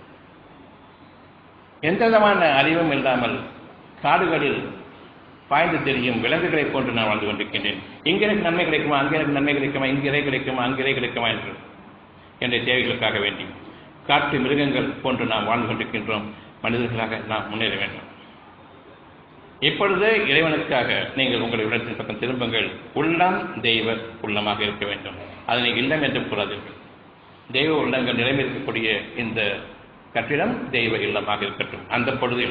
எந்த விதமான அறிவும் இல்லாமல் காடுகளில் பாய்ந்து தெரியும் விலங்குகளை போன்று நான் வாழ்ந்து கொண்டிருக்கின்றேன் இங்கே எனக்கு நன்மை கிடைக்குமா அங்கே எனக்கு நன்மை கிடைக்குமா இங்கே இறை கிடைக்குமா அங்கே இறை கிடைக்குமா என்று என்னுடைய தேவைகளுக்காக வேண்டி காட்டு மிருகங்கள் போன்று நாம் வாழ்ந்து கொண்டிருக்கின்றோம் மனிதர்களாக நாம் முன்னேற வேண்டும் இப்பொழுது இறைவனுக்காக நீங்கள் உங்களுடைய உள்ளத்தின் பக்கம் திரும்புங்கள் உள்ளம் தெய்வ உள்ளமாக இருக்க வேண்டும் அதனை இல்லம் என்று கூறாதீர்கள் தெய்வ உள்ளங்கள் நிலைமையிருக்கக்கூடிய இந்த கட்டிடம் தெய்வ இல்லமாக இருக்கட்டும் அந்த பொழுதில்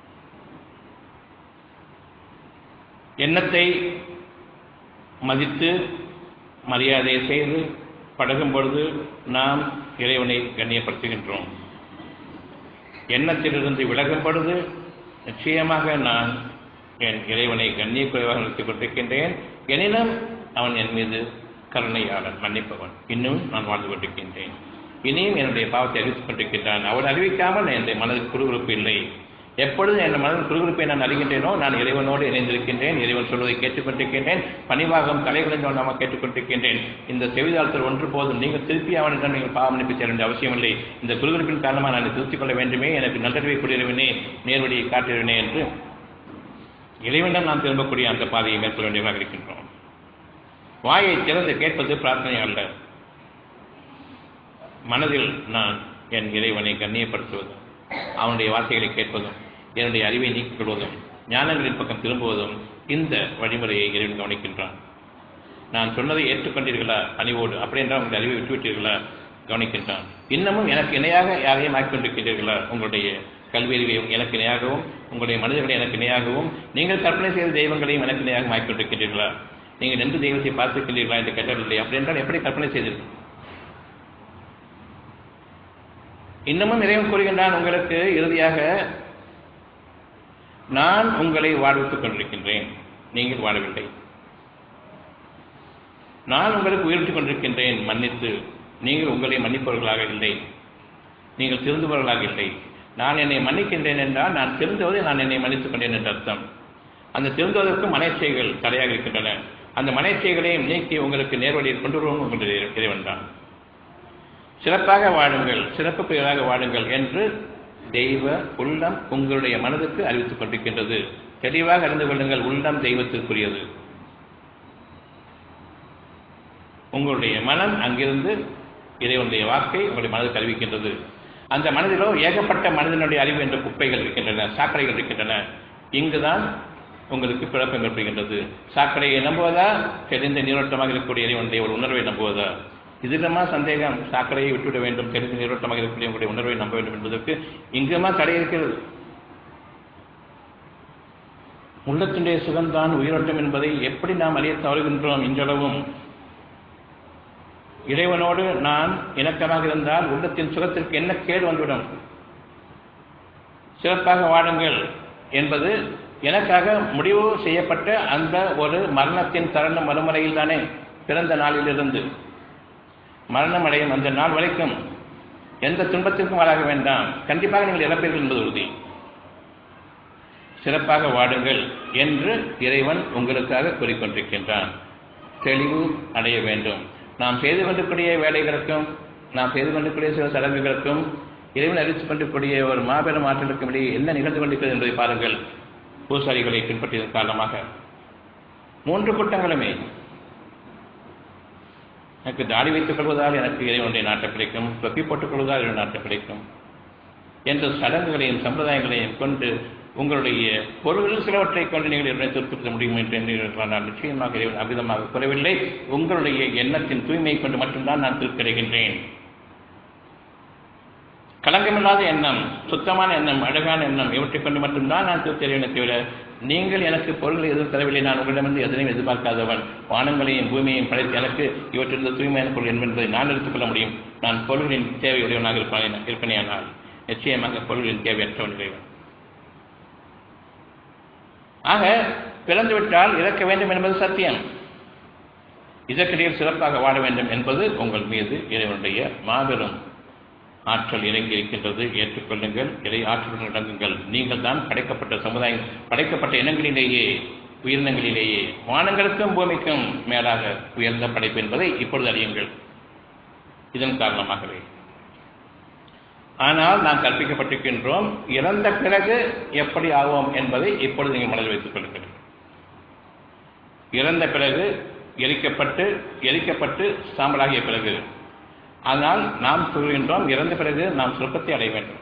எண்ணத்தை மதித்து மரியாதை செய்து பழகும் பொழுது நாம் இறைவனை கண்ணியப்படுத்துகின்றோம் எண்ணத்திலிருந்து விலகும் பொழுது நிச்சயமாக நான் என் இறைவனை கண்ணிய குறைவாக நிறுத்திக் கொண்டிருக்கின்றேன் எனினும் அவன் என் மீது கருணையாளன் மன்னிப்பவன் இன்னும் நான் வாழ்ந்து கொண்டிருக்கின்றேன் இனியும் என்னுடைய பாவத்தை அறிவித்துக் கொண்டிருக்கின்றான் அவன் அறிவிக்காமல் என்னுடைய மனதில் குறுகுறுப்பு இல்லை எப்பொழுது என் மனதில் குறுகுறுப்பை நான் அறிகின்றேனோ நான் இறைவனோடு இணைந்திருக்கின்றேன் இறைவன் சொல்வதை கேட்டுக்கொண்டிருக்கின்றேன் பணிவாகம் தலைகுலைந்தவன் நாம கேட்டுக்கொண்டிருக்கின்றேன் இந்த செவிதாளத்தில் ஒன்று போதும் நீங்கள் திருப்பி அவனிடம் நீங்கள் பாவம் அனுப்பி சேர வேண்டிய அவசியமில்லை இந்த குறுகுறுப்பின் காரணமாக நான் திருத்திக் கொள்ள வேண்டுமே எனக்கு நல்லறிவை கூடியவனே நேர்வழியை காட்டிடுவனே என்று இறைவனிடம் நாம் திரும்பக்கூடிய அந்த பாதையை மேற்கொள்ள வேண்டியவராக இருக்கின்றோம் வாயை திறந்து கேட்பது பிரார்த்தனை அல்ல மனதில் நான் என் இறைவனை கண்ணியப்படுத்துவதும் அவனுடைய வார்த்தைகளை கேட்பதும் என்னுடைய அறிவை நீக்கிக் கொள்வதும் ஞானங்களின் பக்கம் திரும்புவதும் இந்த வழிமுறையை இறைவன் கவனிக்கின்றான் நான் சொன்னதை ஏற்றுக்கொண்டீர்களா பணிவோடு அப்படி என்றால் உங்களுடைய அறிவை விட்டுவிட்டீர்களா கவனிக்கின்றான் இன்னமும் எனக்கு இணையாக யாரையும் ஆக்கிக்கொண்டிருக்கிறீர்களா உங்களுடைய கல்வி அறிவை எனக்கு இணையாகவும் உங்களுடைய மனிதர்களை எனக்கு இணையாகவும் நீங்கள் கற்பனை செய்த தெய்வங்களையும் எனக்கு இணையாக ஆக்கிக்கொண்டிருக்கிறீர்களா நீங்கள் நின்று தெய்வத்தை பார்த்துக்கிறீர்களா என்று கேட்டவில்லை அப்படி என்றால் எப்படி கற்பனை செய்தீர்கள் இன்னமும் இறைவன் கூறுகின்றான் உங்களுக்கு இறுதியாக நான் உங்களை வாழ்வித்துக் கொண்டிருக்கின்றேன் நீங்கள் வாழவில்லை நான் உங்களுக்கு உயர்த்திக் கொண்டிருக்கின்றேன் மன்னித்து நீங்கள் உங்களை மன்னிப்பவர்களாக இல்லை நீங்கள் திருந்துபவர்களாக இல்லை நான் என்னை மன்னிக்கின்றேன் என்றால் நான் திருந்துவதை நான் என்னை மன்னித்துக் கொண்டேன் என்ற அர்த்தம் அந்த திருந்துவதற்கும் மனைச்சைகள் தடையாக இருக்கின்றன அந்த மனைச்சைகளையும் நீக்கி உங்களுக்கு நேர்வழியில் கொண்டு வருவோம் உங்களுடைய இறைவன் தான் சிறப்பாக வாழுங்கள் சிறப்புக்குரியவராக வாழுங்கள் என்று தெய்வ உள்ளம் உங்களுடைய மனதுக்கு அறிவித்துக் கொண்டிருக்கின்றது தெளிவாக அறிந்து கொள்ளுங்கள் உள்ளம் தெய்வத்திற்குரியது உங்களுடைய மனம் அங்கிருந்து இறைவனுடைய வாக்கை உங்களுடைய மனதுக்கு அறிவிக்கின்றது அந்த மனதிலோ ஏகப்பட்ட மனிதனுடைய அறிவு என்ற குப்பைகள் இருக்கின்றன சாக்கடைகள் இருக்கின்றன இங்குதான் உங்களுக்கு குழப்பம் ஏற்படுகின்றது சாக்கடையை நம்புவதா தெரிந்த நீரோட்டமாக இருக்கக்கூடிய இறைவனுடைய ஒரு உணர்வை நம்புவதா இதிலமா சந்தேகம் சாக்கடையை விட்டுவிட வேண்டும் தெரிந்த நீரோட்டமாக இருக்கக்கூடிய உங்களுடைய உணர்வை நம்ப வேண்டும் என்பதற்கு இங்குமா தடை இருக்கிறது உள்ளத்தினுடைய சுகம்தான் உயிரோட்டம் என்பதை எப்படி நாம் அறிய தவறுகின்றோம் இன்றளவும் இறைவனோடு நான் இணக்கமாக இருந்தால் உள்ளத்தின் சுகத்திற்கு என்ன கேடு வந்துவிடும் சிறப்பாக வாழுங்கள் என்பது எனக்காக முடிவு செய்யப்பட்ட அந்த ஒரு மரணத்தின் தருணம் மறுமுறையில் தானே பிறந்த நாளிலிருந்து மரணம் அடையும் அந்த நாள் வரைக்கும் எந்த துன்பத்திற்கும் ஆளாக வேண்டாம் கண்டிப்பாக நீங்கள் இறப்பீர்கள் என்பது உறுதி சிறப்பாக வாடுங்கள் என்று இறைவன் உங்களுக்காக கூறிக்கொண்டிருக்கின்றான் தெளிவு அடைய வேண்டும் நாம் செய்து கொண்டிருக்கூடிய வேலைகளுக்கும் நாம் செய்து கொண்டிருக்கூடிய சில சடங்குகளுக்கும் இறைவன் அறிவித்துக் கொண்டிருக்கூடிய ஒரு மாபெரும் ஆற்றலுக்கும் இடையே என்ன நிகழ்ந்து கொண்டிருக்கிறது என்பதை பாருங்கள் பூசாரிகளை பின்பற்றியதன் காரணமாக மூன்று கூட்டங்களுமே எனக்கு தாடி வைத்துக் கொள்வதால் எனக்கு இறைவனுடைய நாட்டை கிடைக்கும் தொப்பி போட்டுக் கொள்வதால் இறைவன் நாட்டை கிடைக்கும் என்ற சடங்குகளையும் சம்பிரதாயங்களையும் கொண்டு உங்களுடைய பொருள்கள் சிலவற்றை கொண்டு நீங்கள் இறைவனை திருப்திப்படுத்த முடியும் என்று எண்ணுகிறீர்களா நான் நிச்சயமாக இறைவன் அவ்விதமாக குறைவில்லை உங்களுடைய எண்ணத்தின் தூய்மையை கொண்டு மட்டும்தான் நான் திருப்தியடைகின்றேன் களங்கமில்லாத எண்ணம் சுத்தமான எண்ணம் அழகான எண்ணம் இவற்றை கொண்டு மட்டும்தான் நான் திருப்தி அடைவேனே தவிர நீங்கள் எனக்கு பொருள்களை எதுவும் தரவில்லை நான் உங்களிடமிருந்து எதனையும் எதிர்பார்க்காதவன் வானங்களையும் பூமியையும் படைத்து எனக்கு இவற்றிலிருந்து தூய்மையான பொருள் என்பதை நான் எடுத்துக்கொள்ள முடியும் நான் பொருள்களின் தேவையுடையவனாக இருப்பானே இருப்பனேயானால் நிச்சயமாக பொருள்களின் தேவையற்றவன் இறைவன் ஆக பிறந்துவிட்டால் இறக்க வேண்டும் என்பது சத்தியம் இதற்கிடையில் சிறப்பாக வாழ வேண்டும் என்பது உங்கள் மீது இறைவனுடைய மாபெரும் ஆற்றல் இறங்கி இருக்கின்றது ஏற்றுக்கொள்ளுங்கள் இறை ஆற்றலுடன் அடங்குங்கள் நீங்கள் தான் படைக்கப்பட்ட சமுதாயம் படைக்கப்பட்ட இனங்களிலேயே உயிரினங்களிலேயே வானங்களுக்கும் பூமிக்கும் மேலாக உயர்ந்த படைப்பு என்பதை இப்பொழுது அறியுங்கள் இதன் காரணமாகவே ஆனால் நாம் கற்பிக்கப்பட்டிருக்கின்றோம் இறந்த பிறகு எப்படி ஆவோம் என்பதை இப்பொழுது நீங்கள் மனதில் வைத்துக் கொள்ளுங்கள் இறந்த பிறகு எரிக்கப்பட்டு எரிக்கப்பட்டு சாம்பலாகிய பிறகு ஆனால் நாம் சொல்கின்றோம் இறந்த பிறகு நாம் சொர்க்கத்தை அடைய வேண்டும்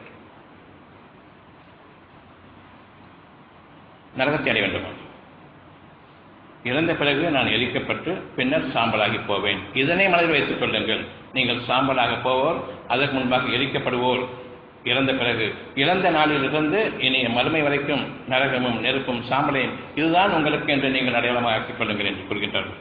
நரகத்தை அடைய வேண்டும் இறந்த பிறகு நான் எரிக்கப்பட்டு பின்னர் சாம்பலாகி போவேன் இதனை மனதில் வைத்துக் கொள்ளுங்கள் நீங்கள் சாம்பலாக போவோர் அதற்கு முன்பாக எரிக்கப்படுவோர் இறந்த பிறகு இறந்த நாளிலிருந்து இனி மறுமை வரைக்கும் நரகமும் நெருப்பும் சாம்பலையும் இதுதான் உங்களுக்கு என்று நீங்கள் அடையாளமாக ஆக்கிக் கொள்ளுங்கள் என்று கூறுகின்றார்கள்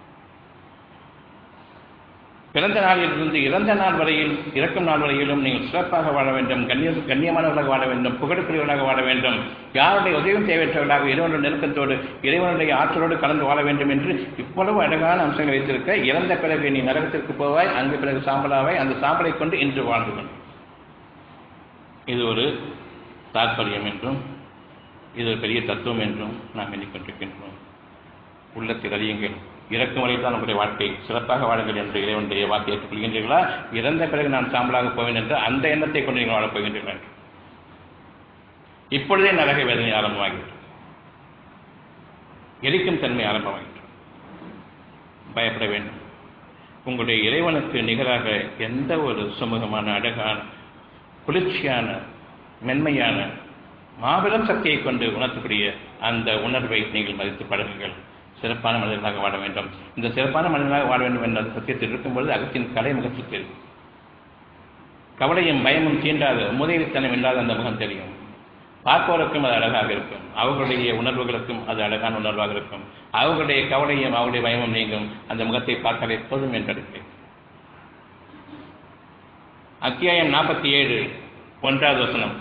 பிறந்த நாளிலிருந்து இறந்த நாள் வரையில் இறக்கும் நாள் வரையிலும் நீங்கள் சிறப்பாக வாழ வேண்டும் கண்ணிய கண்ணியமானவர்களாக வாழ வேண்டும் புகழுக்குரியவர்களாக வாழ வேண்டும் யாருடைய உதவியும் தேவையற்றவர்களாக இறைவனுடைய நெருக்கத்தோடு இறைவனுடைய ஆற்றலோடு கலந்து வாழ வேண்டும் என்று இவ்வளவு அழகான அம்சங்கள் வைத்திருக்க இறந்த பிறகு நீ நரகத்திற்கு போவாய் அங்கு பிறகு சாம்பலாவாய் அந்த சாம்பலை கொண்டு இன்று வாழ்ந்து கொண்டு இது ஒரு தாற்பயம் என்றும் இது ஒரு பெரிய தத்துவம் என்றும் நாம் எண்ணிக்கொண்டிருக்கின்றோம் உள்ளத்தில் அறியுங்கள் இறக்கும் வரை தான் உங்களுடைய வாழ்க்கை சிறப்பாக வாழுங்கள் என்று இறைவனுடைய வாக்கை ஏற்றுக்கொள்கின்றீர்களா இறந்த பிறகு நான் சாம்பலாக போவேன் என்று அந்த எண்ணத்தை கொண்டு நீங்கள் வாழப் போகின்றீர்கள் இப்பொழுதே நரக வேதனை ஆரம்பமாகிவிட்டது எரிக்கும் தன்மை ஆரம்பமாகிவிட்டது பயப்பட வேண்டும் உங்களுடைய இறைவனுக்கு நிகராக எந்த ஒரு சுமூகமான அழகான குளிர்ச்சியான மென்மையான மாபெரும் சக்தியை கொண்டு உணர்த்தக்கூடிய அந்த உணர்வை நீங்கள் மதித்து பழகுங்கள் சிறப்பான மனிதர்களாக வாழ வேண்டும் இந்த சிறப்பான மனிதர்களாக வாழ வேண்டும் என்ற சத்தியத்தில் இருக்கும்பொழுது அகத்தின் கலை முகத்தில் தெரியும் கவலையும் பயமும் தீண்டாத முதலித்தனம் இல்லாத அந்த முகம் தெரியும் பார்ப்பவருக்கும் அது அழகாக இருக்கும் அவர்களுடைய உணர்வுகளுக்கும் அது அழகான உணர்வாக இருக்கும் அவர்களுடைய கவலையும் அவருடைய பயமும் நீங்கும் அந்த முகத்தை பார்த்தாலே போதும் என்றிருப்பேன் அத்தியாயம் நாற்பத்தி ஏழு ஒன்றாவது வசனம்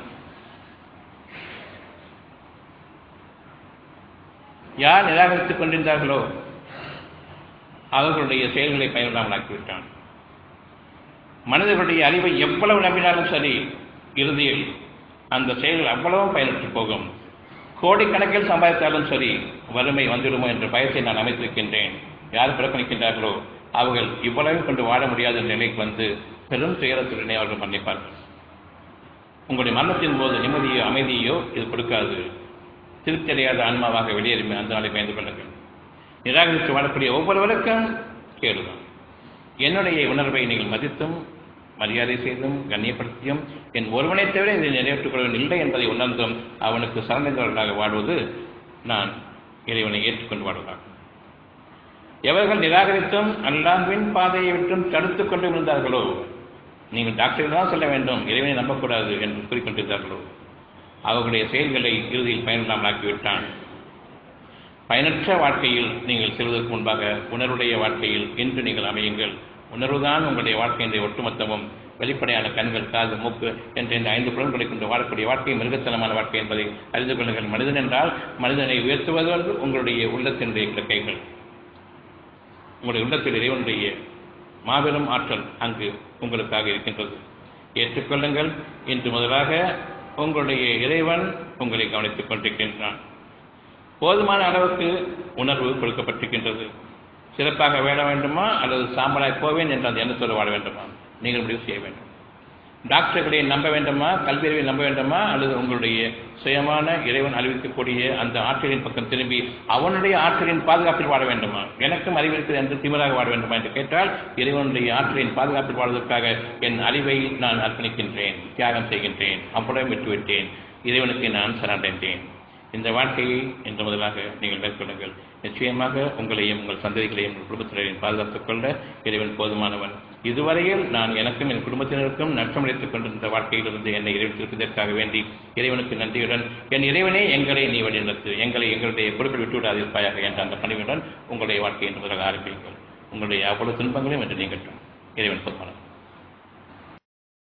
யார் நிராகரித்துக் கொண்டிருந்தார்களோ அவர்களுடைய செயல்களை பயனில்லாமல் ஆக்கிவிட்டான் மனிதர்களுடைய அறிவை எவ்வளவு நம்பினாலும் சரி இறுதியில் அந்த செயல்கள் அவ்வளவும் பயனற்று போகும் கோடிக்கணக்கில் சம்பாதித்தாலும் சரி வறுமை வந்துவிடுமோ என்ற பயத்தை நான் அமைத்திருக்கின்றேன் யார் புறக்கணிக்கின்றார்களோ அவர்கள் இவ்வளவு கொண்டு வாழ முடியாத நிலைக்கு வந்து பெரும் துயரத்துடனே அவர்கள் மன்னிப்பார்கள் உங்களுடைய மரணத்தின் போது நிம்மதியோ அமைதியோ இது கொடுக்காது திருப்தியடையாத ஆன்மாவாக வெளியேறுமே அந்த நாளை பயந்து கொள்ளுங்கள் நிராகரித்து வாழக்கூடிய ஒவ்வொருவருக்கும் கேடுதான் என்னுடைய உணர்வை நீங்கள் மதித்தும் மரியாதை செய்தும் கண்ணியப்படுத்தியும் என் ஒருவனை தவிர இதை நிறைவேற்றிக் கொள்வன் இல்லை என்பதை உணர்ந்தும் அவனுக்கு சரணடைந்தவர்களாக வாழ்வது நான் இறைவனை ஏற்றுக்கொண்டு வாழ்வதாகும் எவர்கள் நிராகரித்தும் அல்லாஹ்வின் பாதையை விட்டும் தடுத்துக் கொண்டு இருந்தார்களோ நீங்கள் டாக்டரில் தான் சொல்ல வேண்டும் இறைவனை நம்பக்கூடாது என்று கூறிக்கொண்டிருந்தார்களோ அவர்களுடைய செயல்களை இறுதியில் பயனில்லாமல் ஆக்கிவிட்டான் பயனற்ற வாழ்க்கையில் நீங்கள் செல்வதற்கு முன்பாக உணர்வுடைய வாழ்க்கையில் இன்று நீங்கள் அமையுங்கள் உணர்வுதான் உங்களுடைய வாழ்க்கையினுடைய ஒட்டுமொத்தமும் வெளிப்படையான கண்கள் காது மூக்கு என்ற இந்த ஐந்து புலன்களை கொண்டு வாழக்கூடிய வாழ்க்கை மிருகத்தனமான வாழ்க்கை என்பதை அறிந்து கொள்ளுங்கள் மனிதன் என்றால் மனிதனை உயர்த்துவதற்கு உங்களுடைய உள்ளத்தினுடைய கிழக்கைகள் உங்களுடைய உள்ளத்தில் இறைவனுடைய மாபெரும் ஆற்றல் அங்கு உங்களுக்காக இருக்கின்றது ஏற்றுக்கொள்ளுங்கள் இன்று முதலாக உங்களுடைய இறைவன் உங்களை கவனித்துக் கொண்டிருக்கின்றான் போதுமான அளவுக்கு உணர்வு கொடுக்கப்பட்டிருக்கின்றது சிறப்பாக வாழ வேண்டுமா அல்லது சாம்பலாய் போவேன் என்ற அந்த எண்ணத்தோடு வாழ வேண்டுமா நீங்கள் முடிவு செய்ய வேண்டும் டாக்டர்களை நம்ப வேண்டுமா கல்வியறிவை நம்ப வேண்டுமா அல்லது உங்களுடைய சுயமான இறைவன் அறிவிக்கக்கூடிய அந்த ஆற்றலின் பக்கம் திரும்பி அவனுடைய ஆற்றலின் பாதுகாப்பில் வாழ வேண்டுமா எனக்கும் அறிவு இருக்கிறது என்று திமிராக வாழ வேண்டுமா என்று கேட்டால் இறைவனுடைய ஆற்றலின் பாதுகாப்பில் வாழ்வதற்காக என் அறிவை நான் அர்ப்பணிக்கின்றேன் தியாகம் செய்கின்றேன் அப்புறம் விட்டுவிட்டேன் இறைவனுக்கு நான் சரணடைந்தேன் இந்த வாழ்க்கையை இன்று முதலாக நீங்கள் மேற்கொள்ளுங்கள் நிச்சயமாக உங்களையும் உங்கள் சந்ததிகளையும் உங்கள் குடும்பத்தினரையும் பாதுகாத்துக் கொள்ள இறைவன் போதுமானவன் இதுவரையில் நான் எனக்கும் என் குடும்பத்தினருக்கும் நஷ்டமடைத்துக் கொண்டிருந்த வாழ்க்கையிலிருந்து என்னை இறைவித்திருப்பதற்காக வேண்டி இறைவனுக்கு நன்றியுடன் என் இறைவனே எங்களை நீ வழிநடத்து எங்களை எங்களுடைய பொறுப்பில் விட்டுவிடாதிருப்பாயாக என்ற அந்த பணிவுடன் உங்களுடைய வாழ்க்கையை இன்று முதலாக ஆரம்பியுங்கள் உங்களுடைய அவ்வளவு துன்பங்களையும் என்று நீங்கட்டும் இறைவன் போதுமானவன்